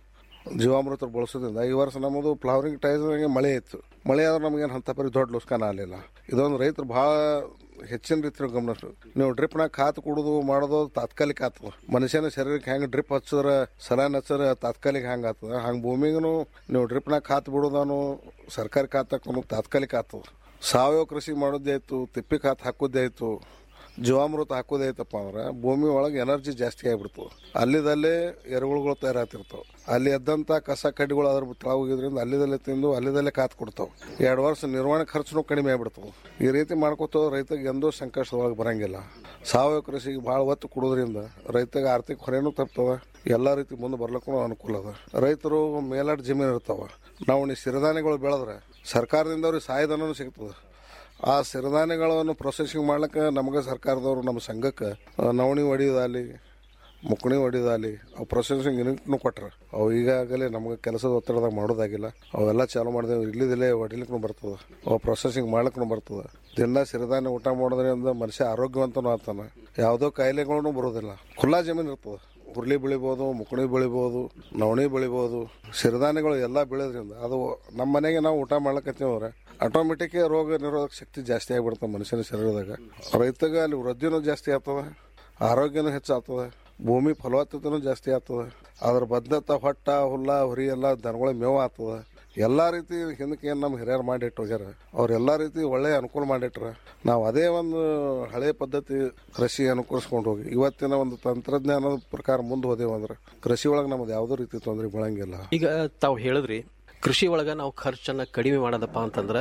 ಜೀವಾಮೃತ ಬಳಸೋದ್ರಿಂದ ಈ ವರ್ಷ ನಮ್ಮದು ಫ್ಲವರಿಂಗ್ ಟೈಮ್ಗೆ ಮಳೆ ಇತ್ತು ಮಳೆ ಆದ್ರೆ ನಮಗೇನು ಅಂತ ಪರಿ ದೊಡ್ಡ ಲುಸ್ಕಾನ ಆಗಲಿಲ್ಲ ಇದೊಂದು ರೈತರು ಭಾಳ ಹೆಚ್ಚಿನ ರೀತಿ ಗಮನ ನೀವು ಡ್ರಿಪ್ನಾಗ ಖಾತ್ ಕುಡುದು ಮಾಡೋದು ತಾತ್ಕಾಲಿಕ ಆಗ್ತದ ಮನುಷ್ಯನ ಶರೀರಕ್ಕೆ ಹೆಂಗೆ ಡ್ರಿಪ್ ಹಚ್ಚಿದ್ರೆ ಸಲಾನ್ ಹಚ್ಚಿದ್ರೆ ತಾತ್ಕಾಲಿಕ ಹೆಂಗೆ ಆಗ್ತದ ಹಂಗೆ ಭೂಮಿಗೂ ನೀವು ಡ್ರಿಪ್ನಾಗ ಖಾತ್ ಬಿಡೋದಾನು ಸರ್ಕಾರಿ ಖಾತ್ ಹಾಕೋನು ತಾತ್ಕಾಲಿಕ ಆಗ್ತದ ಸಾವಯವ ಕೃಷಿ ಮಾಡೋದೇ ಆಯ್ತು ತಿಪ್ಪಿ ಖಾತ್ ಹಾಕೋದೇ ಆಯ್ತು ಜೀವಾಮೃತ ಹಾಕೋದೈತಪ್ಪ ಅಂದ್ರೆ ಭೂಮಿ ಒಳಗೆ ಎನರ್ಜಿ ಜಾಸ್ತಿ ಆಗಿಬಿಡ್ತದೆ ಅಲ್ಲಿದಲ್ಲೇ ಎರೆಹುಳುಗಳು ತಯಾರಾಗ್ತಿರ್ತಾವೆ ಅಲ್ಲಿ ಎದ್ದಂಥ ಕಸ ಕಡ್ಡಿಗಳು ಅದ್ರ ತಳ ಹೋಗಿದ್ರಿಂದ ಅಲ್ಲಿದಲ್ಲೇ ತಿಂದು ಅಲ್ಲಿದಲ್ಲೇ ಕಾತ್ ಕೊಡ್ತಾವೆ ಎರಡು ವರ್ಷ ನಿರ್ವಹಣೆ ಖರ್ಚುನು ಕಡಿಮೆ ಆಗ್ಬಿಡ್ತವೆ ಈ ರೀತಿ ಮಾಡ್ಕೋತ ರೈತಗೆ ಎಂದೂ ಸಂಕಷ್ಟದೊಳಗೆ ಬರಂಗಿಲ್ಲ ಸಾವಯವ ಕೃಷಿಗೆ ಭಾಳ ಒತ್ತು ಕೊಡೋದ್ರಿಂದ ರೈತಗೆ ಆರ್ಥಿಕ ಹೊರೆನೂ ತಪ್ತವ ಎಲ್ಲ ರೀತಿ ಮುಂದೆ ಬರ್ಲಿಕ್ಕೂ ಅನುಕೂಲ ಅದ ರೈತರು ಮೇಲಾಟ ಜಮೀನು ಇರ್ತಾವ ನಾವು ನೀ ಸಿರಿಧಾನ್ಯಗಳು ಬೆಳೆದ್ರೆ ಸರ್ಕಾರದಿಂದ ಅವ್ರಿಗೆ ಸಹಾಯಧನೂ ಸಿಗ್ತದೆ ಆ ಸಿರಿಧಾನ್ಯಗಳನ್ನು ಪ್ರೊಸೆಸಿಂಗ್ ಮಾಡ್ಲಿಕ್ಕೆ ನಮಗೆ ಸರ್ಕಾರದವರು ನಮ್ಮ ಸಂಘಕ್ಕೆ ಆ, ನವಣಿ ಹೊಡಿಯೋದಾಗಲಿ ಮುಕ್ಕಣಿ ಹೊಡಿಯೋದಾಗಲಿ ಅವು ಪ್ರೊಸೆಸಿಂಗ್ ಯೂನಿಟ್ನು ಕೊಟ್ರ ಅವು ಈಗಾಗಲೇ ನಮಗೆ ಕೆಲಸದ ಒತ್ತಡದಾಗ ಮಾಡೋದಾಗಿಲ್ಲ ಅವೆಲ್ಲ ಚಾಲು ಮಾಡಿದೆವು ಇಲ್ಲಿದಲ್ಲೇ ಹೊಡಿಲಿಕ್ಕೂ ಬರ್ತದೆ ಅವು ಪ್ರೊಸೆಸಿಂಗ್ ಮಾಡ್ಲಿಕ್ಕೂ ಬರ್ತದೆ ದಿನ ಸಿರಿಧಾನ್ಯ ಊಟ ಮಾಡೋದ್ರಿಂದ ಮನುಷ್ಯ ಆರೋಗ್ಯವಂತನೂ ಆಗ್ತಾನೆ ಯಾವುದೋ ಕಾಯಿಲೆಗಳೂ ಬರೋದಿಲ್ಲ ಖುಲ್ಲಾ ಜಮೀನು ಇರ್ತದೆ ಹುರುಳಿ ಬೆಳಿಬೋದು ಮುಕ್ಕಣಿ ಬೆಳಿಬೋದು ನವಣಿ ಬೆಳಿಬೋದು ಸಿರಿಧಾನ್ಯಗಳು ಎಲ್ಲ ಬೆಳೆಯೋದ್ರಿಂದ ಅದು ನಮ್ಮ ಮನೆಗೆ ನಾವು ಊಟ ಮಾಡ್ಲಕತ್ತೀವ್ರೆ ಆಟೋಮೆಟಿಕ್ ರೋಗ ನಿರೋಧಕ ಶಕ್ತಿ ಜಾಸ್ತಿ ಆಗಿಬಿಡ್ತದೆ ಮನುಷ್ಯನ ಶರೀರದಾಗ ರೈತಗೆ ಅಲ್ಲಿ ವೃದ್ಧಿನೂ ಜಾಸ್ತಿ ಆಗ್ತದೆ ಆರೋಗ್ಯನೂ ಹೆಚ್ಚಾಗ್ತದೆ ಭೂಮಿ ಫಲವತ್ತತೆನೂ ಜಾಸ್ತಿ ಆಗ್ತದೆ ಅದ್ರ ಬದ್ಧತ ಹೊಟ್ಟ ಹುಲ್ಲ ಹುರಿ ಎಲ್ಲ ದನಗಳಿಗೆ ಮೇವು ಆಗ್ತದೆ ಎಲ್ಲ ರೀತಿ ಹಿಂದಕ್ಕೆ ಏನು ನಮ್ಮ ಹಿರಿಯರು ಮಾಡಿಟ್ಟು ಹೋಗ್ಯಾರ ಅವ್ರೆಲ್ಲ ರೀತಿ ಒಳ್ಳೆ ಅನುಕೂಲ ಮಾಡಿಟ್ರ ನಾವು ಅದೇ ಒಂದು ಹಳೆ ಪದ್ಧತಿ ಕೃಷಿ ಅನುಕರಿಸ್ಕೊಂಡು ಹೋಗಿ ಇವತ್ತಿನ ಒಂದು ತಂತ್ರಜ್ಞಾನದ ಪ್ರಕಾರ ಮುಂದೆ ಹೋದೇವು ಅಂದ್ರೆ ಕೃಷಿ ಒಳಗೆ ನಮ್ದು ಯಾವುದೇ ರೀತಿ ತೊಂದರೆ ಬೀಳಂಗಿಲ್ಲ ಈಗ ತಾವು ಹೇಳಿದ್ರಿ ಕೃಷಿ ಒಳಗ ನಾವು ಖರ್ಚನ್ನ ಕಡಿಮೆ ಮಾಡೋದಪ್ಪ ಅಂತಂದ್ರ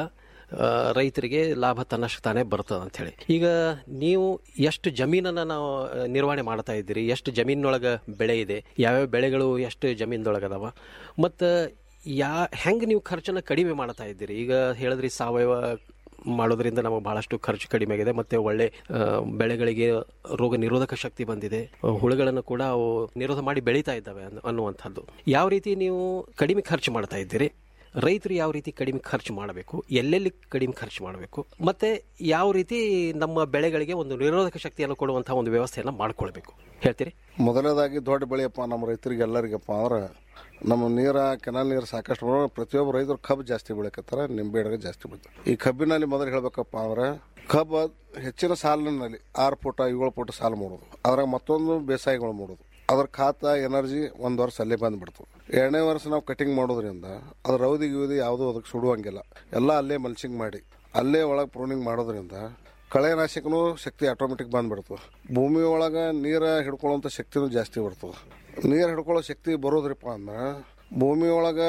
ಆ, ರೈತರಿಗೆ ಲಾಭ ತನ್ನಷ್ಟು ತಾನೇ ಬರ್ತದೆ ಅಂತ ಹೇಳಿ ಈಗ ನೀವು ಎಷ್ಟು ಜಮೀನನ್ನ ನಾವು ಆ, ನಿರ್ವಹಣೆ ಮಾಡ್ತಾ ಇದ್ದೀರಿ ಎಷ್ಟು ಜಮೀನೊಳಗೆ ಬೆಳೆ ಇದೆ ಯಾವ್ಯಾವ ಬೆಳೆಗಳು ಎಷ್ಟು ಜಮೀನದೊಳಗೆ ಅದಾವ ಮತ್ತು ಯಾ ಹೆಂಗೆ ನೀವು ಖರ್ಚನ್ನು ಕಡಿಮೆ ಮಾಡ್ತಾ ಇದ್ದೀರಿ ಈಗ ಹೇಳಿದ್ರಿ ಸಾವಯವ ಮಾಡೋದ್ರಿಂದ ನಮಗೆ ಬಹಳಷ್ಟು ಖರ್ಚು ಕಡಿಮೆ ಆಗಿದೆ ಮತ್ತೆ ಒಳ್ಳೆ ಆ, ಬೆಳೆಗಳಿಗೆ ರೋಗ ನಿರೋಧಕ ಶಕ್ತಿ ಬಂದಿದೆ ಆ, ಹುಳುಗಳನ್ನು ಕೂಡ ಅವು ನಿರೋಧ ಮಾಡಿ ಬೆಳೀತಾ ಇದ್ದಾವೆ ಅನ್ನು- ಅನ್ನುವಂಥದ್ದು ಯಾವ ರೀತಿ ನೀವು ಕಡಿಮೆ ಖರ್ಚು ಮಾಡ್ತಾ ಇದ್ದೀರಿ ರೈತರು ಯಾವ ರೀತಿ ಕಡಿಮೆ ಖರ್ಚು ಮಾಡಬೇಕು ಎಲ್ಲೆಲ್ಲಿ ಕಡಿಮೆ ಖರ್ಚು ಮಾಡಬೇಕು ಮತ್ತೆ ಯಾವ ರೀತಿ ನಮ್ಮ ಬೆಳೆಗಳಿಗೆ ಒಂದು ನಿರೋಧಕ ಶಕ್ತಿಯನ್ನು ಕೊಡುವಂತಹ ಒಂದು ವ್ಯವಸ್ಥೆಯನ್ನು ಮಾಡ್ಕೊಳ್ಬೇಕು ಹೇಳ್ತೀರಿ ಮೊದಲನೇದಾಗಿ ದೊಡ್ಡ ಬೆಳೆಯಪ್ಪ ನಮ್ಮ ರೈತರಿಗೆ ಎಲ್ಲರಿಗಪ್ಪ ಅಂದ್ರೆ ನಮ್ಮ ನೀರ ಕೆನಾಲ್ ನೀರು ಸಾಕಷ್ಟು ಬರೋ ಪ್ರತಿಯೊಬ್ಬ ರೈತರು ಕಬ್ಬು ಜಾಸ್ತಿ ಬೆಳಕತ್ತಾರ ನಿಂಬೆ ಹಣ್ಣು ಜಾಸ್ತಿ ಬೀಳ್ತಾರೆ ಈ ಕಬ್ಬಿನಲ್ಲಿ ಮೊದಲು ಹೇಳ್ಬೇಕಪ್ಪ ಅಂದ್ರೆ ಕಬ್ಬು ಹೆಚ್ಚಿನ ಸಾಲಿನಲ್ಲಿ ಆರು ಫುಟ ಏಳು ಫುಟ ಸಾಲು ಮಾಡೋದು ಅದ್ರಾಗ ಮತ್ತೊಂದು ಬೇಸಾಯಗಳು ಮಾಡೋದು ಅದ್ರ ಖಾತ ಎನರ್ಜಿ ಒಂದು ವರ್ಷ ಅಲ್ಲೇ ಬಂದ್ಬಿಡ್ತು ಎರಡನೇ ವರ್ಷ ನಾವು ಕಟಿಂಗ್ ಮಾಡೋದ್ರಿಂದ ಅದ್ರ ರೌದಿ ಗಿವದಿ ಯಾವುದೂ ಅದಕ್ಕೆ ಸುಡುವಂಗಿಲ್ಲ ಎಲ್ಲ ಅಲ್ಲೇ ಮಲ್ಚಿಂಗ್ ಮಾಡಿ ಅಲ್ಲೇ ಒಳಗೆ ಪ್ರೂನಿಂಗ್ ಮಾಡೋದ್ರಿಂದ ಕಳೆನಾಶಕನೂ ಶಕ್ತಿ ಆಟೋಮೆಟಿಕ್ ಬಂದ್ಬಿಡ್ತು ಭೂಮಿ ಒಳಗೆ ನೀರು ಹಿಡ್ಕೊಳ್ಳೋಂಥ ಶಕ್ತಿನೂ ಜಾಸ್ತಿ ಬರ್ತದೆ ನೀರು ಹಿಡ್ಕೊಳ್ಳೋ ಶಕ್ತಿ ಬರೋದ್ರಪ್ಪ ಅಂದ್ರೆ ಭೂಮಿ ಒಳಗೆ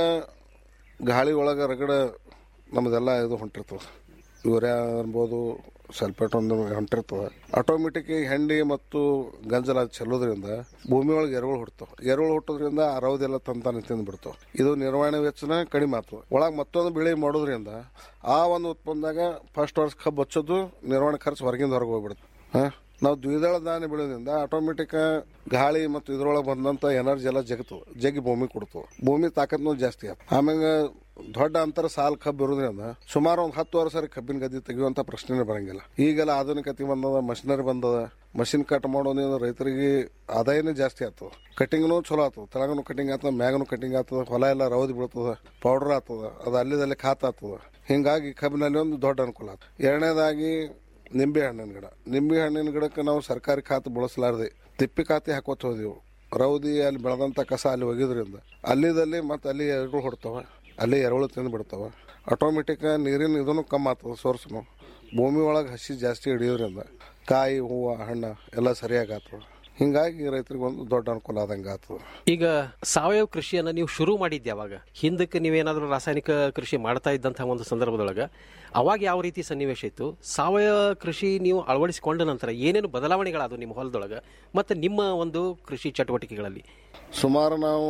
ಗಾಳಿ ಒಳಗೆ ರಗಡ ನಮ್ಮದೆಲ್ಲ ಇದು ಹೊಂಟಿರ್ತದೆ ಯೂರಿಯಾ ಅನ್ಬೋದು ಸಲ್ಫೇಟ್ ಒಂದು ಹೊಂಟಿರ್ತದೆ ಆಟೋಮೆಟಿಕ್ ಹೆಂಡಿ ಮತ್ತು ಗಂಜಲ ಚೆಲ್ಲೋದ್ರಿಂದ ಭೂಮಿ ಒಳಗೆ ಎರೆಹುಳು ಹುಡ್ತಾವೆ ಎರೆಹುಳು ಹುಟ್ಟೋದ್ರಿಂದ ಆ ರೌದೆಲ್ಲ ತಂತಾನೆ ತಿಂದ್ಬಿಡ್ತಾವೆ ಇದು ನಿರ್ವಹಣೆ ವೆಚ್ಚನ ಕಡಿಮೆ ಆಗ್ತದೆ ಒಳಗೆ ಮತ್ತೊಂದು ಬೆಳೆ ಮಾಡೋದ್ರಿಂದ ಆ ಒಂದು ಉತ್ಪನ್ನದಾಗ ಫಸ್ಟ್ ವರ್ಷ ಕಬ್ಬು ಹಚ್ಚೋದು ನಿರ್ವಹಣೆ ಖರ್ಚು ಹೊರಗಿಂದ ಹೊರಗೆ ಹೋಗ್ಬಿಡುತ್ತೆ ಹಾಂ ನಾವು ದ್ವಿದಳ ಧಾನ್ಯ ಬೆಳೆಯೋದ್ರಿಂದ ಆಟೋಮೆಟಿಕ್ ಗಾಳಿ ಮತ್ತು ಇದ್ರೊಳಗೆ ಬಂದಂಥ ಎನರ್ಜಿ ಎಲ್ಲ ಜಗತ್ತು ಜಗ್ಗಿ ಭೂಮಿ ಕೊಡ್ತವೆ ಭೂಮಿ ತಾಕತ್ನೂ ಜಾಸ್ತಿ ಆಯ್ತು ಆಮ್ಯಾಗ ದೊಡ್ಡ ಅಂತರ ಸಾಲ್ ಕಬ್ಬು ಇರೋದ್ರಿಂದ ಸುಮಾರು ಒಂದು ಹತ್ತು ವರ್ಷ ಕಬ್ಬಿನ ಗದ್ದೆ ತೆಗೆಯುವಂಥ ಪ್ರಶ್ನೆನೇ ಬರಂಗಿಲ್ಲ ಈಗೆಲ್ಲ ಆಧುನಿಕತೆ ಬಂದದ ಮಷಿನರಿ ಬಂದದ ಮಷಿನ್ ಕಟ್ ಮಾಡೋದ್ರಿಂದ ರೈತರಿಗೆ ಆದಾಯನೇ ಜಾಸ್ತಿ ಆಗ್ತದೆ ಕಟಿಂಗ್ನು ಚಲೋ ಆಗ್ತದೆ ತೆಳಗನು ಕಟಿಂಗ್ ಆಗ್ತದೆ ಮ್ಯಾಗನು ಕಟಿಂಗ್ ಆಗ್ತದೆ ಹೊಲ ಎಲ್ಲ ರೌದಿ ಬೀಳ್ತದ ಪೌಡರ್ ಆಗ್ತದ ಅದು ಅಲ್ಲಿದಲ್ಲಿ ಖಾತ ಆಗ್ತದ ಹಿಂಗಾಗಿ ಕಬ್ಬಿನಲ್ಲಿ ಒಂದು ದೊಡ್ಡ ಅನುಕೂಲ ಆಗ್ತದೆ ಎರಡನೇದಾಗಿ ನಿಂಬೆ ಹಣ್ಣಿನ ಗಿಡ ನಿಂಬೆ ಹಣ್ಣಿನ ಗಿಡಕ್ಕೆ ನಾವು ಸರ್ಕಾರಿ ಖಾತೆ ಬಳಸಲಾರ್ದೆ ತಿಪ್ಪಿ ಖಾತೆ ಹಾಕೋತ ಹೋದೆವು ರೌದಿ ಅಲ್ಲಿ ಬೆಳೆದಂಥ ಕಸ ಅಲ್ಲಿ ಒಗಿದ್ರಿಂದ ಅಲ್ಲಿದಲ್ಲಿ ಮತ್ತು ಅಲ್ಲಿ ಎರೆಗಳು ಹೊಡ್ತಾವ ಅಲ್ಲಿ ಎರೆಹುಳು ತಿಂದು ಬಿಡ್ತಾವ ಆಟೋಮೆಟಿಕ್ ನೀರಿನ ಇದನ್ನು ಕಮ್ಮಿ ಆಗ್ತದೆ ಸೋರ್ಸ್ನು ಭೂಮಿ ಒಳಗೆ ಹಸಿ ಜಾಸ್ತಿ ಹಿಡಿಯೋದ್ರಿಂದ ಕಾಯಿ ಹೂವು ಹಣ್ಣು ಎಲ್ಲ ಸರಿಯಾಗಿ ಆಗ್ತದೆ ಹಿಂಗಾಗಿ ರೈತರಿಗೆ ಒಂದು ದೊಡ್ಡ ಅನುಕೂಲ ಆದಂಗೆ ಆಗ್ತದೆ ಈಗ ಸಾವಯವ ಕೃಷಿಯನ್ನು ನೀವು ಶುರು ಮಾಡಿದ್ದೆ ಅವಾಗ ಹಿಂದಕ್ಕೆ ನೀವೇನಾದರೂ ರಾಸಾಯನಿಕ ಕೃಷಿ ಮಾಡ್ತಾ ಇದ್ದಂತಹ ಒಂದು ಸಂದರ್ಭದೊಳಗೆ ಅವಾಗ ಯಾವ ರೀತಿ ಸನ್ನಿವೇಶ ಇತ್ತು ಸಾವಯವ ಕೃಷಿ ನೀವು ಅಳವಡಿಸಿಕೊಂಡ ನಂತರ ಏನೇನು ಬದಲಾವಣೆಗಳಾದವು ನಿಮ್ಮ ಹೊಲದೊಳಗೆ ಮತ್ತು ನಿಮ್ಮ ಒಂದು ಕೃಷಿ ಚಟುವಟಿಕೆಗಳಲ್ಲಿ ಸುಮಾರು ನಾವು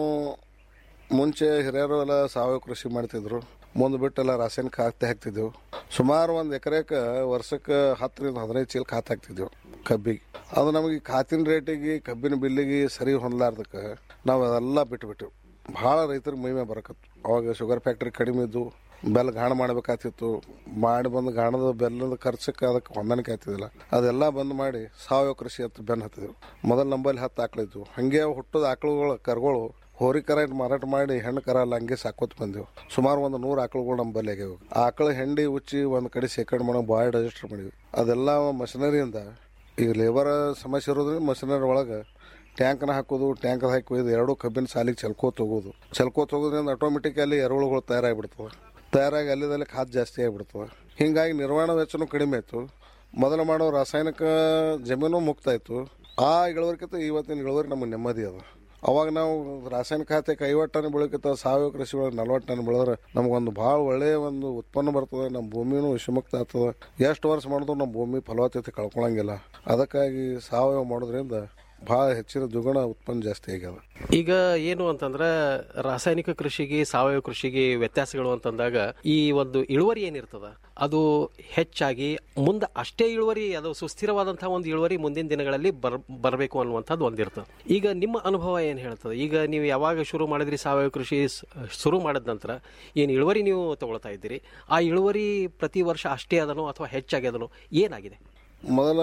ಮುಂಚೆ ಹಿರಿಯರು ಎಲ್ಲ ಸಾವಯವ ಕೃಷಿ ಮಾಡ್ತಿದ್ರು ಮುಂದೆ ಬಿಟ್ಟೆಲ್ಲ ರಾಸಾಯನಿಕ ಖಾತೆ ಹಾಕ್ತಿದ್ದೆವು ಸುಮಾರು ಒಂದು ಎಕರೆಗೆ ವರ್ಷಕ್ಕೆ ಹತ್ತರಿಂದ ಹದಿನೈದು ಚೀಲ ಖಾತೆ ಹಾಕ್ತಿದ್ದೆವು ಕಬ್ಬಿಗೆ ಅದು ನಮಗೆ ಖಾತಿನ ರೇಟಿಗೆ ಕಬ್ಬಿನ ಬಿಲ್ಲಿಗೆ ಸರಿ ಹೊಂದಲಾರ್ದಕ್ಕೆ ನಾವು ಅದೆಲ್ಲ ಬಿಟ್ಬಿಟ್ಟೆವು ಭಾಳ ರೈತರಿಗೆ ಮೈಮೆ ಬರಕತ್ತು ಅವಾಗ ಶುಗರ್ ಫ್ಯಾಕ್ಟ್ರಿ ಕಡಿಮೆ ಇದ್ದು ಬೆಲ್ಲ ಗಾಣ ಮಾಡಬೇಕಾಗ್ತಿತ್ತು ಮಾಡಿ ಬಂದು ಗಾಣದ ಬೆಲ್ಲದ ಖರ್ಚಕ್ಕೆ ಅದಕ್ಕೆ ಹೊಂದಾಣಿಕೆ ಆಗ್ತಿದ್ದಿಲ್ಲ ಅದೆಲ್ಲ ಬಂದ್ ಮಾಡಿ ಸಾವಯವ ಕೃಷಿ ಹತ್ತು ಬೆನ್ನು ಹತ್ತಿದೆವು ಮೊದಲು ನಂಬಲ್ಲಿ ಹತ್ತು ಆಕಳಿದ್ವು ಹಂಗೆ ಹುಟ್ಟದ ಆಕಳುಗಳು ಕರುಗಳು ಹೋರಿ ಕರ ಇಟ್ಟು ಮಾರಾಟ ಮಾಡಿ ಹೆಣ್ಣು ಕರ ಎಲ್ಲ ಹಂಗೆ ಸಾಕೋತ್ ಬಂದೆವು ಸುಮಾರು ಒಂದು ನೂರು ಆಕಳುಗಳು ನಮ್ಮ ಬಲ್ಲಿ ಆಗ್ಯಾವ ಆಕಳ ಹೆಂಡಿ ಉಚ್ಚಿ ಒಂದು ಕಡೆ ಶೇಖರಣೆ ಮಾಡೋ ಬಾಯ್ ರಿಜಿಸ್ಟರ್ ಮಾಡಿದ್ವಿ ಅದೆಲ್ಲ ಮಷಿನರಿಯಿಂದ ಈಗ ಲೇಬರ್ ಸಮಸ್ಯೆ ಇರೋದ್ರಿಂದ ಮಷಿನರಿ ಒಳಗೆ ಟ್ಯಾಂಕ್ನ ಹಾಕೋದು ಟ್ಯಾಂಕ್ ಹಾಕಿ ಒಯ್ದು ಎರಡು ಕಬ್ಬಿನ ಸಾಲಿಗೆ ಚಲ್ಕೋತ ಹೋಗೋದು ಚಲ್ಕೋತ ಹೋಗೋದ್ರಿಂದ ಆಟೋಮೆಟಿಕ್ ಅಲ್ಲಿ ಎರೆಹುಳುಗಳು ತಯಾರಾಗಿಬಿಡ್ತವೆ ತಯಾರಾಗಿ ಅಲ್ಲಿದಲ್ಲಿ ಖಾದ್ ಜಾಸ್ತಿ ಆಗಿಬಿಡ್ತವೆ ಹಿಂಗಾಗಿ ನಿರ್ವಹಣಾ ವೆಚ್ಚನೂ ಕಡಿಮೆ ಆಯಿತು ಮೊದಲು ಮಾಡೋ ರಾಸಾಯನಿಕ ಜಮೀನು ಮುಕ್ತ ಆಯಿತು ಆ ಇಳುವರಿಕಿಂತ ಇವತ್ತಿನ ಇಳುವರಿ ನಮಗೆ ನೆಮ್ಮದಿ ಅದ ಅವಾಗ ನಾವು ರಾಸಾಯನಿಕ ಖಾತೆ ಐವತ್ತು ಟನ್ ಬೆಳಕಿತ್ತ ಸಾವಯವ ಕೃಷಿ ಒಳಗೆ ನಲ್ವತ್ತು ಟನ್ ಬೆಳೆದ್ರೆ ನಮಗೊಂದು ಭಾಳ ಒಳ್ಳೆಯ ಒಂದು ಉತ್ಪನ್ನ ಬರ್ತದೆ ನಮ್ಮ ಭೂಮಿನೂ ವಿಷಮುಕ್ತ ಆಗ್ತದೆ ಎಷ್ಟು ವರ್ಷ ಮಾಡಿದ್ರು ನಮ್ಮ ಭೂಮಿ ಫಲವತ್ತತೆ ಕಳ್ಕೊಳಂಗಿಲ್ಲ ಅದಕ್ಕಾಗಿ ಸಾವಯವ ಮಾಡೋದ್ರಿಂದ ಭಾಳ ಹೆಚ್ಚಿನ ದ್ವಿಗುಣ ಉತ್ಪನ್ನ ಜಾಸ್ತಿ ಆಗ್ಯದ ಈಗ ಏನು ಅಂತಂದ್ರೆ ರಾಸಾಯನಿಕ ಕೃಷಿಗೆ ಸಾವಯವ ಕೃಷಿಗೆ ವ್ಯತ್ಯಾಸಗಳು ಅಂತಂದಾಗ ಈ ಒಂದು ಇಳುವರಿ ಏನಿರ್ತದ ಅದು ಹೆಚ್ಚಾಗಿ ಮುಂದೆ ಅಷ್ಟೇ ಇಳುವರಿ ಅದು ಸುಸ್ಥಿರವಾದಂತಹ ಒಂದು ಇಳುವರಿ ಮುಂದಿನ ದಿನಗಳಲ್ಲಿ ಬರ್ ಬರಬೇಕು ಅನ್ನುವಂಥದ್ದು ಒಂದಿರ್ತದೆ ಈಗ ನಿಮ್ಮ ಅನುಭವ ಏನು ಹೇಳ್ತದೆ ಈಗ ನೀವು ಯಾವಾಗ ಶುರು ಮಾಡಿದ್ರಿ ಸಾವಯವ ಕೃಷಿ ಸ್- ಶುರು ಮಾಡಿದ ನಂತರ ಏನು ಇಳುವರಿ ನೀವು ತಗೊಳ್ತಾ ಇದ್ದೀರಿ ಆ ಇಳುವರಿ ಪ್ರತಿ ವರ್ಷ ಅಷ್ಟೇ ಅದನೋ ಅಥವಾ ಹೆಚ್ಚಾಗಿ ಅದನೋ ಏನಾಗಿದೆ ಮೊದಲ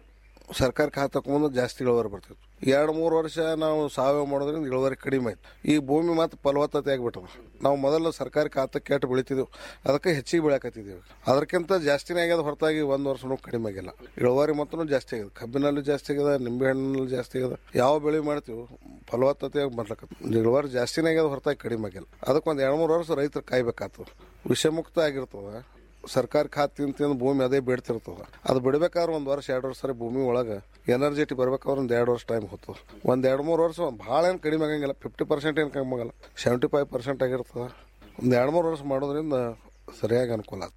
ಸರ್ಕಾರ ಖಾತೆ ತಗೊಂಡು ಜಾಸ್ತಿ ಇಳುವರಿ ಬರ್ತಿತ್ತು ಎರಡು ಮೂರು ವರ್ಷ ನಾವು ಸಾವಯವ ಮಾಡೋದ್ರಿಂದ ಇಳುವರಿ ಕಡಿಮೆ ಆಯ್ತು ಈ ಭೂಮಿ ಮಾತ್ರ ಫಲವತ್ತತೆ ಆಗಿಬಿಟ್ಟದ ನಾವು ಮೊದಲು ಸರ್ಕಾರಿ ಖಾತೆ ಕೆಟ್ಟು ಬೆಳಿತಿದ್ದೆವು ಅದಕ್ಕೆ ಹೆಚ್ಚಿಗೆ ಬೆಳೆಯಕತ್ತಿದ್ದೀವಿ ಅದಕ್ಕಿಂತ ಜಾಸ್ತಿನೇ ಆಗ್ಯದ ಹೊರತಾಗಿ ಒಂದು ವರ್ಷನೂ ಕಡಿಮೆ ಆಗಿಲ್ಲ ಇಳುವರಿ ಮತ್ತೂ ಜಾಸ್ತಿ ಆಗಿದೆ ಕಬ್ಬಿನಲ್ಲಿ ಜಾಸ್ತಿ ಆಗ್ಯದ ನಿಂಬೆ ಹಣ್ಣಿನಲ್ಲಿ ಜಾಸ್ತಿ ಆಗ್ಯದ ಯಾವ ಬೆಳೆ ಮಾಡ್ತೀವಿ ಫಲವತ್ತತೆ ಬರ್ಲಕತ್ತ ಇಳುವರಿ ಜಾಸ್ತಿನೇ ಆಗ್ಯದ ಹೊರತಾಗಿ ಕಡಿಮೆ ಆಗಿಲ್ಲ ಅದಕ್ಕೆ ಒಂದು ಎರಡು ಮೂರು ವರ್ಷ ರೈತರು ಕಾಯ್ಬೇಕಾಗ್ತದೆ ವಿಷಮುಕ್ತ ಆಗಿರ್ತದೆ ಸರ್ಕಾರಿ ಖಾತೆ ತಿಂದು ತಿಂದು ಭೂಮಿ ಅದೇ ಬಿಡ್ತಿರ್ತದ ಅದು ಬಿಡ್ಬೇಕಾದ್ರೆ ಒಂದು ವರ್ಷ ಎರಡು ವರ್ಷ ಸರಿ ಭೂಮಿ ಒಳಗೆ ಎನರ್ಜೆಟಿ ಬರ್ಬೇಕಾದ್ರೆ ಒಂದು ಎರಡು ವರ್ಷ ಟೈಮ್ ಹೋಗ್ತದೆ ಒಂದು ಎರಡು ಮೂರು ವರ್ಷ ಭಾಳ ಏನು ಕಡಿಮೆ ಆಗಂಗಿಲ್ಲ ಫಿಫ್ಟಿ ಪರ್ಸೆಂಟ್ ಏನು ಕಮ್ಮಿ ಆಗಲ್ಲ ಸೆವೆಂಟಿ ಫೈವ್ ಪರ್ಸೆಂಟ್ ಆಗಿರ್ತದೆ ಒಂದು ಎರಡು ಮೂರು ವರ್ಷ ಮಾಡೋದ್ರಿಂದ ಸರಿಯಾಗಿ ಅನುಕೂಲ ಆಗ್ತದೆ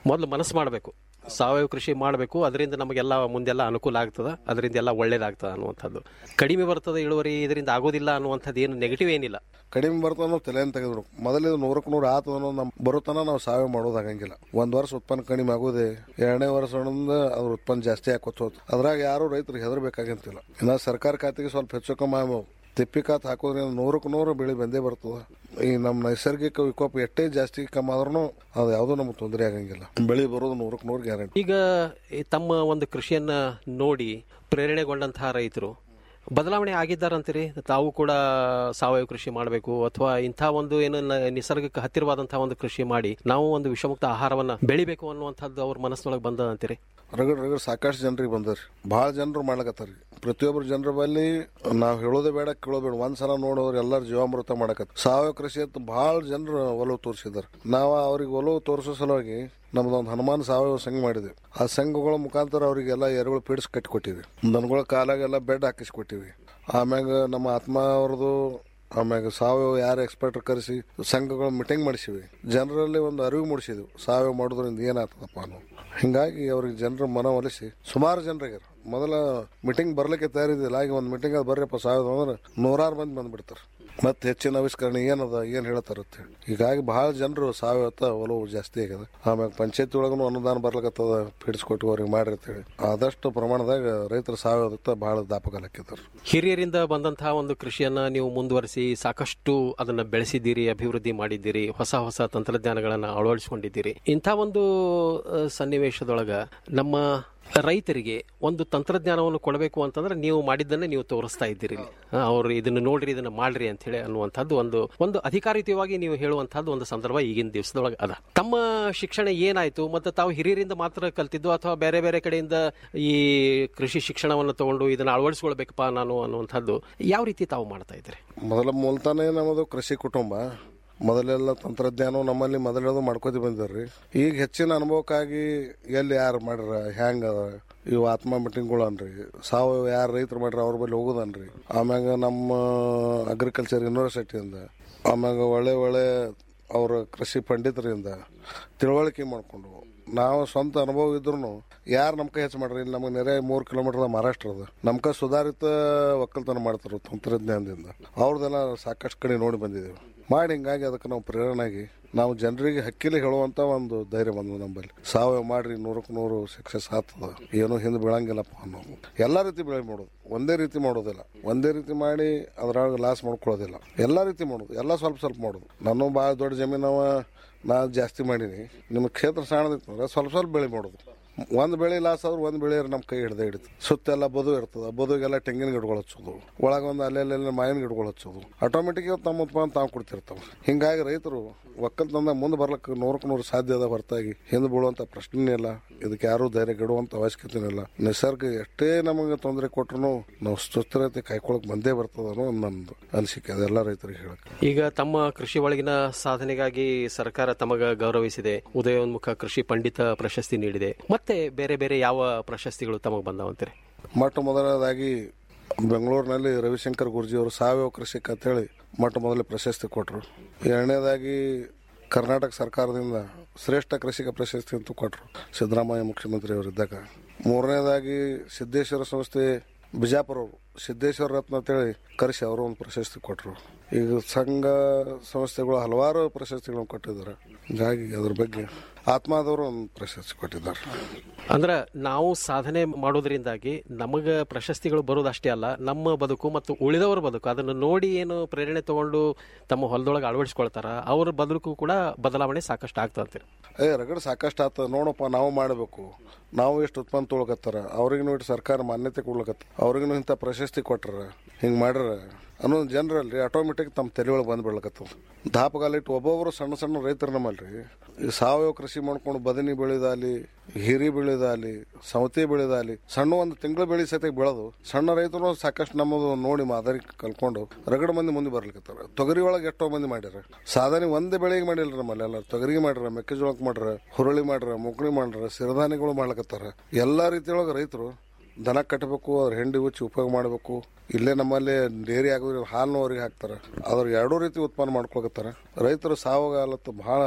ಮೊದಲು ಮನಸ್ಸು ಮಾಡಬೇಕು ಸಾವಯವ ಕೃಷಿ ಮಾಡಬೇಕು ಅದರಿಂದ ನಮಗೆಲ್ಲ ಮುಂದೆಲ್ಲ ಅನುಕೂಲ ಆಗ್ತದೆ ಅದರಿಂದ ಎಲ್ಲ ಒಳ್ಳೇದಾಗ್ತದೆ ಅನ್ನುವಂಥದ್ದು ಕಡಿಮೆ ಬರ್ತದೆ ಇಳುವರಿ ಇದರಿಂದ ಆಗೋದಿಲ್ಲ ಅನ್ನುವಂಥದ್ದು ಏನು ನೆಗೆಟಿವ್ ಏನಿಲ್ಲ ಕಡಿಮೆ ಬರ್ತಾವ ನಾವು ತಲೆಯನ್ನು ತೆಗೆದ್ರು ಮೊದಲಿದು ನೂರಕ್ಕೆ ನೂರು ಆತದ ನಮ್ ಬರುತ್ತಾನ ನಾವು ಸಾವಯವ ಮಾಡೋದಾಗಂಗಿಲ್ಲ ಒಂದ್ ವರ್ಷ ಉತ್ಪನ್ನ ಕಡಿಮೆ ಆಗೋದೆ ಎರಡನೇ ವರ್ಷ ಅದ್ರ ಉತ್ಪನ್ನ ಜಾಸ್ತಿ ಹಾಕೋತ ಹೋದ್ ಅದ್ರಾಗ ಯಾರು ರೈತರಿಗೆ ಹೆದರ್ಬೇಕಾಗಂತಿಲ್ಲ ಇನ್ನ ಸರ್ಕಾರ ಖಾತೆಗೆ ಸ್ವಲ್ಪ ಹೆಚ್ಚು ಕಮ್ಮಿ ಆಗ್ಯಾವ. ತಿಪ್ಪಿ ಖಾತ್ ಹಾಕೋದ್ರಿಂದ ನೂರಕ್ಕೆ ನೂರು ಬೆಳೆ ಬಂದೇ ಬರ್ತದ ಈ ನಮ್ಮ ನೈಸರ್ಗಿಕ ವಿಕೋಪ ಎಷ್ಟೇ ಜಾಸ್ತಿ ಕಮ್ಮಿ ಆದ್ರೂ ಅದು ಯಾವುದೂ ನಮ್ಗೆ ತೊಂದರೆ ಆಗಂಗಿಲ್ಲ ಬೆಳೆ ಬರೋದು ನೂರಕ್ಕೆ ನೂರು ಗ್ಯಾರಂಟಿ ಈಗ ಈ ತಮ್ಮ ಒಂದು ಕೃಷಿಯನ್ನ ನೋಡಿ ಪ್ರೇರಣೆಗೊಂಡಂತಹ ರೈತರು ಬದಲಾವಣೆ ಆಗಿದ್ದಾರಂತೀರಿ ತಾವು ಕೂಡ ಸಾವಯವ ಕೃಷಿ ಮಾಡಬೇಕು ಅಥವಾ ಇಂಥ ಒಂದು ಏನು ನ- ನಿಸರ್ಗಕ್ಕೆ ಹತ್ತಿರವಾದಂತಹ ಒಂದು ಕೃಷಿ ಮಾಡಿ ನಾವು ಒಂದು ವಿಷಮುಕ್ತ ಆಹಾರವನ್ನ ಬೆಳಿಬೇಕು ಅನ್ನುವಂಥದ್ದು ಅವ್ರ ಮನಸ್ಸೊಳಗೆ ಬಂದ ಅಂತೀರಿ ರಗಡ್ ರಗಡ್ ಸಾಕಷ್ಟು ಜನರಿಗೆ ಬಂದರಿ ಭಾಳ ಜನರು ಮಾಡ್ಲಕತ್ತಾರ ಪ್ರತಿಯೊಬ್ಬರು ಜನರ ಬಲ್ಲಿ ನಾವು ಹೇಳೋದೇ ಬೇಡ ಕೇಳೋದು ಬೇಡ ಒಂದ್ಸಲ ನೋಡೋರು ಎಲ್ಲರೂ ಜೀವಾಮೃತ ಮಾಡಕತ್ತ ಸಾವಯವ ಕೃಷಿ ಅಂತ ಭಾಳ ಜನರು ಒಲವು ತೋರಿಸಿದಾರೆ ನಾವು ಅವ್ರಿಗೆ ಒಲವು ತೋರಿಸೋ ಸಲುವಾಗಿ ನಮ್ದೊಂದು ಹನುಮಾನ್ ಸಾವಯವ ಸಂಘ ಮಾಡಿದ್ವಿ ಆ ಸಂಘಗಳ ಮುಖಾಂತರ ಅವರಿಗೆಲ್ಲ ಎರೆಗಳು ಪೀಡಿಸಿ ಕಟ್ಟಿ ಕೊಟ್ಟಿವಿ ದನಗಳ ಕಾಲಾಗೆಲ್ಲ ಬೆಡ್ ಹಾಕಿಸಿ ಕೊಟ್ಟಿವಿ ಆಮ್ಯಾಗ ನಮ್ಮ ಆತ್ಮ ಅವ್ರದ್ದು ಆಮ್ಯಾಗ ಸಾವಯವ ಯಾರು ಎಕ್ಸ್ಪರ್ಟ್ ಕರೆಸಿ ಸಂಘಗಳ ಮೀಟಿಂಗ್ ಮಾಡಿಸಿವಿ ಜನರಲ್ಲಿ ಒಂದು ಅರಿವು ಮೂಡಿಸಿದ್ವಿ ಸಾವಯವ ಮಾಡೋದ್ರಿಂದ ಏನಾಗ್ತದಪ್ಪ ಅನ್ನೋ ಹಿಂಗಾಗಿ ಅವ್ರಿಗೆ ಜನರ ಮನವೊಲಿಸಿ ಸುಮಾರು ಜನರಿಗೆ ಮೊದಲ ಮೀಟಿಂಗ್ ಬರ್ಲಿಕ್ಕೆ ತಯಾರಿದ್ದಿಲ್ಲ ಆಗಿ ಒಂದು ಮೀಟಿಂಗ್ ಅದು ಬರ್ರಿಪ್ಪ ಸಾವಯವ ಅಂದ್ರೆ ನೂರಾರು ಮಂದಿ ಬಂದ್ಬಿಡ್ತಾರೆ ಮತ್ತೆ ಹೆಚ್ಚಿನ ಆವಿಷ್ಕರಣ ಏನದ ಏನ್ ಹೇಳ್ತಾರ ಅಂತ ಹೇಳಿ ಹೀಗಾಗಿ ಬಹಳ ಜನರು ಸಾವಯವತ್ತ ಒಲವು ಜಾಸ್ತಿ ಆಗ್ಯದ ಆಮ್ಯಾಗ ಪಂಚಾಯತಿ ಒಳಗೂ ಅನುದಾನ ಬರ್ಲಕತ್ತದ ಫಿಡ್ಸ್ಕೊಟ್ಟು ಅವ್ರಿಗೆ ಮಾಡ್ರಿ ಅಂತ ಹೇಳಿ ಆದಷ್ಟು ಪ್ರಮಾಣದಾಗ ರೈತರು ಸಾವಯವದತ್ತ ಬಹಳ ದಾಪಕಾಲಕ್ಕಿದ್ದಾರೆ ಹಿರಿಯರಿಂದ ಬಂದಂತಹ ಒಂದು ಕೃಷಿಯನ್ನ ನೀವು ಮುಂದುವರಿಸಿ ಸಾಕಷ್ಟು ಅದನ್ನ ಬೆಳೆಸಿದ್ದೀರಿ ಅಭಿವೃದ್ಧಿ ಮಾಡಿದ್ದೀರಿ ಹೊಸ ಹೊಸ ತಂತ್ರಜ್ಞಾನಗಳನ್ನ ಅಳವಡಿಸಿಕೊಂಡಿದ್ದೀರಿ ಇಂಥ ಒಂದು ಆ, ಸನ್ನಿವೇಶದೊಳಗ ನಮ್ಮ ರೈತರಿಗೆ ಒಂದು ತಂತ್ರಜ್ಞಾನವನ್ನು ಕೊಡಬೇಕು ಅಂತಂದ್ರೆ ನೀವು ಮಾಡಿದ್ದನ್ನೇ ನೀವು ತೋರಿಸ್ತಾ ಇದ್ದೀರಿ ಇಲ್ಲಿ. ಆ, ಅವ್ರು ಇದನ್ನ ನೋಡ್ರಿ ಇದನ್ನ ಮಾಡ್ರಿ ಅಂತ ಹೇಳಿ ಅನ್ನುವಂಥದ್ದು ಒಂದು ಒಂದು ಅಧಿಕಾರಿತವಾಗಿ ನೀವು ಹೇಳುವಂತಹದ್ದು ಒಂದು ಸಂದರ್ಭ ಈಗಿನ ದಿವಸದೊಳಗೆ ಅದ ತಮ್ಮ ಶಿಕ್ಷಣ ಏನಾಯ್ತು ಮತ್ತೆ ತಾವು ಹಿರಿಯರಿಂದ ಮಾತ್ರ ಕಲ್ತಿದ್ದು ಅಥವಾ ಬೇರೆ ಬೇರೆ ಕಡೆಯಿಂದ ಈ ಕೃಷಿ ಶಿಕ್ಷಣವನ್ನು ತಗೊಂಡು ಇದನ್ನ ಅಳವಡಿಸ್ಕೊಳ್ಬೇಕಪ್ಪ ನಾನು ಅನ್ನುವಂಥದ್ದು ಯಾವ ರೀತಿ ತಾವು ಮಾಡ್ತಾ ಇದ್ದೀರಿ ಮೊದಲ ಮೂಲತಾನೇ ನಮ್ಮದು ಕೃಷಿ ಕುಟುಂಬ ಮೊದಲೆಲ್ಲ ತಂತ್ರಜ್ಞಾನ ನಮ್ಮಲ್ಲಿ ಮೊದಲೆಲ್ಲ ಮಾಡ್ಕೋತಿ ಬಂದಿರ್ರಿ ಈಗ ಹೆಚ್ಚಿನ ಅನುಭವಕ್ಕಾಗಿ ಎಲ್ಲಿ ಯಾರು ಮಾಡ್ರ ಹ್ಯಾಂಗ ಇವು ಆತ್ಮ ಮೀಟಿಂಗ್ಗಳು ಅನ್ರಿ ಸಾವಯವ ಯಾರು ರೈತರು ಮಾಡ್ರಿ ಅವ್ರ ಬಳಿ ಹೋಗೋದನ್ರಿ ಆಮ್ಯಾಗ ನಮ್ಮ ಅಗ್ರಿಕಲ್ಚರ್ ಯೂನಿವರ್ಸಿಟಿಯಿಂದ ಆಮ್ಯಾಗ ಒಳ್ಳೆ ಒಳ್ಳೆ ಅವರ ಕೃಷಿ ಪಂಡಿತರಿಂದ ತಿಳುವಳಿಕೆ ಮಾಡಿಕೊಂಡು ನಾವು ಸ್ವಂತ ಅನುಭವ ಇದ್ರು ಯಾರು ನಮ್ಮ ಕೈ ಹೆಚ್ಚು ಮಾಡ್ರಿ ಇಲ್ಲಿ ನಮಗೆ ನೆರೆ ಮೂರು ಕಿಲೋಮೀಟರ್ ಮಹಾರಾಷ್ಟ್ರ ಅದ ನಮ್ಮ ಕೈ ಸುಧಾರಿತ ಒಕ್ಕಲ್ತನ ಮಾಡ್ತಾರೆ ತಂತ್ರಜ್ಞಾನದಿಂದ ಅವ್ರದ್ದೆಲ್ಲ ಸಾಕಷ್ಟು ಕಡೆ ನೋಡಿ ಬಂದಿದ್ದೇವೆ ಮಾಡಿ ಹಿಂಗಾಗಿ ಅದಕ್ಕೆ ನಾವು ಪ್ರೇರಣೆಯಾಗಿ ನಾವು ಜನರಿಗೆ ಹಕ್ಕಿಲಿ ಹೇಳುವಂತ ಒಂದು ಧೈರ್ಯ ಬಂದ ನಮ್ಮಲ್ಲಿ ಸಾವಯವ ಮಾಡ್ರಿ ನೂರಕ್ಕೆ ನೂರು ಸಕ್ಸಸ್ ಆಗ್ತದ ಏನೂ ಹಿಂದೆ ಬೀಳಂಗಿಲ್ಲಪ್ಪ ಅನ್ನೋದು ಎಲ್ಲಾ ರೀತಿ ಬೆಳೆ ಮಾಡೋದು ಒಂದೇ ರೀತಿ ಮಾಡೋದಿಲ್ಲ ಒಂದೇ ರೀತಿ ಮಾಡಿ ಅದ್ರೊಳಗೆ ಲಾಸ್ ಮಾಡ್ಕೊಳ್ಳೋದಿಲ್ಲ ಎಲ್ಲಾ ರೀತಿ ಮಾಡೋದು ಎಲ್ಲ ಸ್ವಲ್ಪ ಸ್ವಲ್ಪ ಮಾಡೋದು ನಾನು ಭಾಳ ದೊಡ್ಡ ಜಮೀನವ ನಾ ಜಾಸ್ತಿ ಮಾಡೀನಿ ನಿಮ್ಮ ಕ್ಷೇತ್ರ ಸಣ್ಣದಿತ್ತು ಅಂದ್ರೆ ಸ್ವಲ್ಪ ಸ್ವಲ್ಪ ಬೆಳೆ ಮಾಡೋದು ಒಂದು ಬೆಳೆ ಲಾಸ್ ಆದ್ರೆ ಒಂದು ಬೆಳೆ ನಮ್ಮ ಕೈ ಹಿಡ್ದೆ ಹಿಡಿತು ಸುತ್ತೆಲ್ಲ ಬದು ಇರ್ತದ ಬದುಗೆಲ್ಲ ತೆಂಗಿನ ಗಿಡಗಳು ಹಚ್ಚೋದು ಒಳಗೊಂದು ಅಲ್ಲೆಲ್ಲ ಮಾವಿನ ಗಿಡಗಳು ಹಚ್ಚೋದು ಆಟೋಮೆಟಿಕ್ ತಮ್ಮ ಉತ್ಪನ್ನ ತಾವು ಕೊಡ್ತಿರ್ತಾವ ಹಿಂಗಾಗಿ ರೈತರು ಒಕ್ಕಲ್ತನದ ಮುಂದೆ ಬರ್ಲಿಕ್ಕೆ ನೂರಕ್ಕೆ ನೂರು ಸಾಧ್ಯ ಅದ ಹೊರತಾಗಿ ಹಿಂದೆ ಬೀಳುವಂತ ಪ್ರಶ್ನೆ ಇಲ್ಲ ಇದಕ್ಕೆ ಯಾರು ಧೈರ್ಯ ಗೆಡುವಂತ ಅವಶ್ಯಕತೆ ಇಲ್ಲ ನಿಸರ್ಗ ಎಷ್ಟೇ ನಮಗೆ ತೊಂದರೆ ಕೊಟ್ರು ನಾವು ಸುಸ್ಥಿರತೆ ಕಾಯ್ಕೊಳಕ್ ಬಂದೇ ಬರ್ತದ ಅನ್ನೋ ಒಂದು ನಮ್ದು ಅನಿಸಿಕೆ ಅದೆಲ್ಲ ರೈತರಿಗೆ ಹೇಳಕ್ ಈಗ ತಮ್ಮ ಕೃಷಿ ಒಳಗಿನ ಸಾಧನೆಗಾಗಿ ಸರ್ಕಾರ ತಮಗ ಗೌರವಿಸಿದೆ ಉದಯೋನ್ಮುಖ ಕೃಷಿ ಪಂಡಿತ ಪ್ರಶಸ್ತಿ ನೀಡಿದೆ ಮತ್ತೆ ಬೇರೆ ಬೇರೆ ಯಾವ ಪ್ರಶಸ್ತಿಗಳು ತಮಗೆ ಬಂದಾವಂತೀರಿ ಮೊಟ್ಟ ಮೊದಲನೇದಾಗಿ ಬೆಂಗಳೂರಿನಲ್ಲಿ ರವಿಶಂಕರ್ ಗುರ್ಜಿ ಅವರು ಸಾವಯವ ಕೃಷಿಕ ಅಂತೇಳಿ ಮೊಟ್ಟ ಮೊದಲ ಪ್ರಶಸ್ತಿ ಕೊಟ್ಟರು ಎರಡನೇದಾಗಿ ಕರ್ನಾಟಕ ಸರ್ಕಾರದಿಂದ ಶ್ರೇಷ್ಠ ಕೃಷಿಕ ಪ್ರಶಸ್ತಿ ಅಂತ ಕೊಟ್ಟರು ಸಿದ್ದರಾಮಯ್ಯ ಮುಖ್ಯಮಂತ್ರಿ ಅವರಿದ್ದಾಗ ಮೂರನೇದಾಗಿ ಸಿದ್ದೇಶ್ವರ ಸಂಸ್ಥೆ ಬಿಜಾಪುರ ಅವರು ಸಿದ್ದೇಶ್ವರ ರತ್ನ ಅಂತೇಳಿ ಕರೆಸಿ ಅವರು ಒಂದು ಪ್ರಶಸ್ತಿ ಕೊಟ್ಟರು ಈಗ ಸಂಘ ಸಂಸ್ಥೆಗಳು ಹಲವಾರು ಪ್ರಶಸ್ತಿಗಳನ್ನು ಕೊಟ್ಟಿದ್ದಾರೆ ಹೀಗಾಗಿ ಅದ್ರ ಬಗ್ಗೆ ಆತ್ಮಾದವರು ಒಂದು ಪ್ರಶಸ್ತಿ ಕೊಟ್ಟಿದ್ದಾರೆ ಅಂದ್ರ ನಾವು ಸಾಧನೆ ಮಾಡೋದ್ರಿಂದಾಗಿ ನಮಗ ಪ್ರಶಸ್ತಿಗಳು ಬರೋದಷ್ಟೇ ಅಲ್ಲ ನಮ್ಮ ಬದುಕು ಮತ್ತು ಉಳಿದವರ ಬದುಕು ಅದನ್ನು ನೋಡಿ ಏನು ಪ್ರೇರಣೆ ತಗೊಂಡು ತಮ್ಮ ಹೊಲದೊಳಗೆ ಅಳವಡಿಸ್ಕೊಳ್ತಾರ ಅವ್ರ ಬದುಕು ಕೂಡ ಬದಲಾವಣೆ ಸಾಕಷ್ಟು ಆಗ್ತದೆ ಅಂತೀರಿ ಏ ರಗಡ್ ಸಾಕಷ್ಟು ಆತ ನೋಡಪ್ಪ ನಾವು ಮಾಡಬೇಕು ನಾವು ಎಷ್ಟು ಉತ್ಪನ್ನ ತೊಗೊಳಕತ್ತಾರ ಅವ್ರಿಗೆ ನೋಡಿ ಸರ್ಕಾರ ಮಾನ್ಯತೆ ಕೊಡ್ಲಕತ್ತ ಅವ್ರಿಗೂ ಇಂಥ ಪ್ರಶಸ್ತಿ ಕೊಟ್ರ ಹಿಂಗೆ ಮಾಡ್ರ ಅನ್ನೋದು ಜನರಲ್ಲಿ ಆಟೋಮೆಟಿಕ್ ತಮ್ಮ ತಲೆ ಒಳಗೆ ಬಂದ್ಬಿಡ್ಲಕತ್ತದ ದಾಪಗಾಲಿಟ್ಟು ಒಬ್ಬೊಬ್ರು ಸಣ್ಣ ಸಣ್ಣ ರೈತರು ನಮ್ಮಲ್ರಿ ಈ ಸಾವಯವ ಕೃಷಿ ಮಾಡ್ಕೊಂಡು ಬದನಿ ಬೆಳೆದಾಲಿ ಹೀರಿ ಬೆಳೆದಾಲಿ ಸೌತೆ ಬೆಳೆದಾಲಿ ಸಣ್ಣ ಒಂದು ತಿಂಗಳ ಬೆಳೆ ಸತಿಗೆ ಬೆಳೆದು ಸಣ್ಣ ರೈತರು ಸಾಕಷ್ಟು ನಮ್ಮದು ನೋಡಿ ಮಾದರಿ ಕಲ್ಕೊಂಡು ರಗಡ ಮಂದಿ ಮುಂದೆ ಬರ್ಲಿಕತ್ತಾರ ತೊಗರಿ ಒಳಗೆ ಎಷ್ಟೋ ಮಂದಿ ಮಾಡ್ಯಾರ ಸಾಧನೆ ಒಂದೇ ಬೆಳೆಗೆ ಮಾಡಿಲ್ರಿ ನಮ್ಮಲ್ಲಿ ಎಲ್ಲ ತೊಗರಿಗೆ ಮಾಡ್ರ ಮೆಕ್ಕೆಜೋಳಕ್ಕೆ ಮಾಡ್ರ ಹುರುಳಿ ಮಾಡ್ರ ಮುಕ್ಳಿ ಮಾಡ್ರ ಸಿರಿಧಾನ್ಯಗಳು ಮಾಡ್ಲಕತ್ತಾರ ಎಲ್ಲಾ ರೀತಿಯೊಳಗೆ ರೈತರು ದನ ಕಟ್ಟಬೇಕು ಅದ್ರ ಹೆಂಡಿ ಉಚ್ಚಿ ಉಪಯೋಗ ಮಾಡಬೇಕು ಇಲ್ಲೇ ನಮ್ಮಲ್ಲಿ ಡೇರಿ ಆಗೋದ್ರಿಂದ ಹಾಲ್ನ ಅವ್ರಿಗೆ ಹಾಕ್ತಾರ ಅದ್ರ ಎರಡೂ ರೀತಿ ಉತ್ಪನ್ನ ಮಾಡ್ಕೊಳಕತ್ತಾರ ರೈತರು ಸಾವಗಾಲತ್ತು ಬಹಳ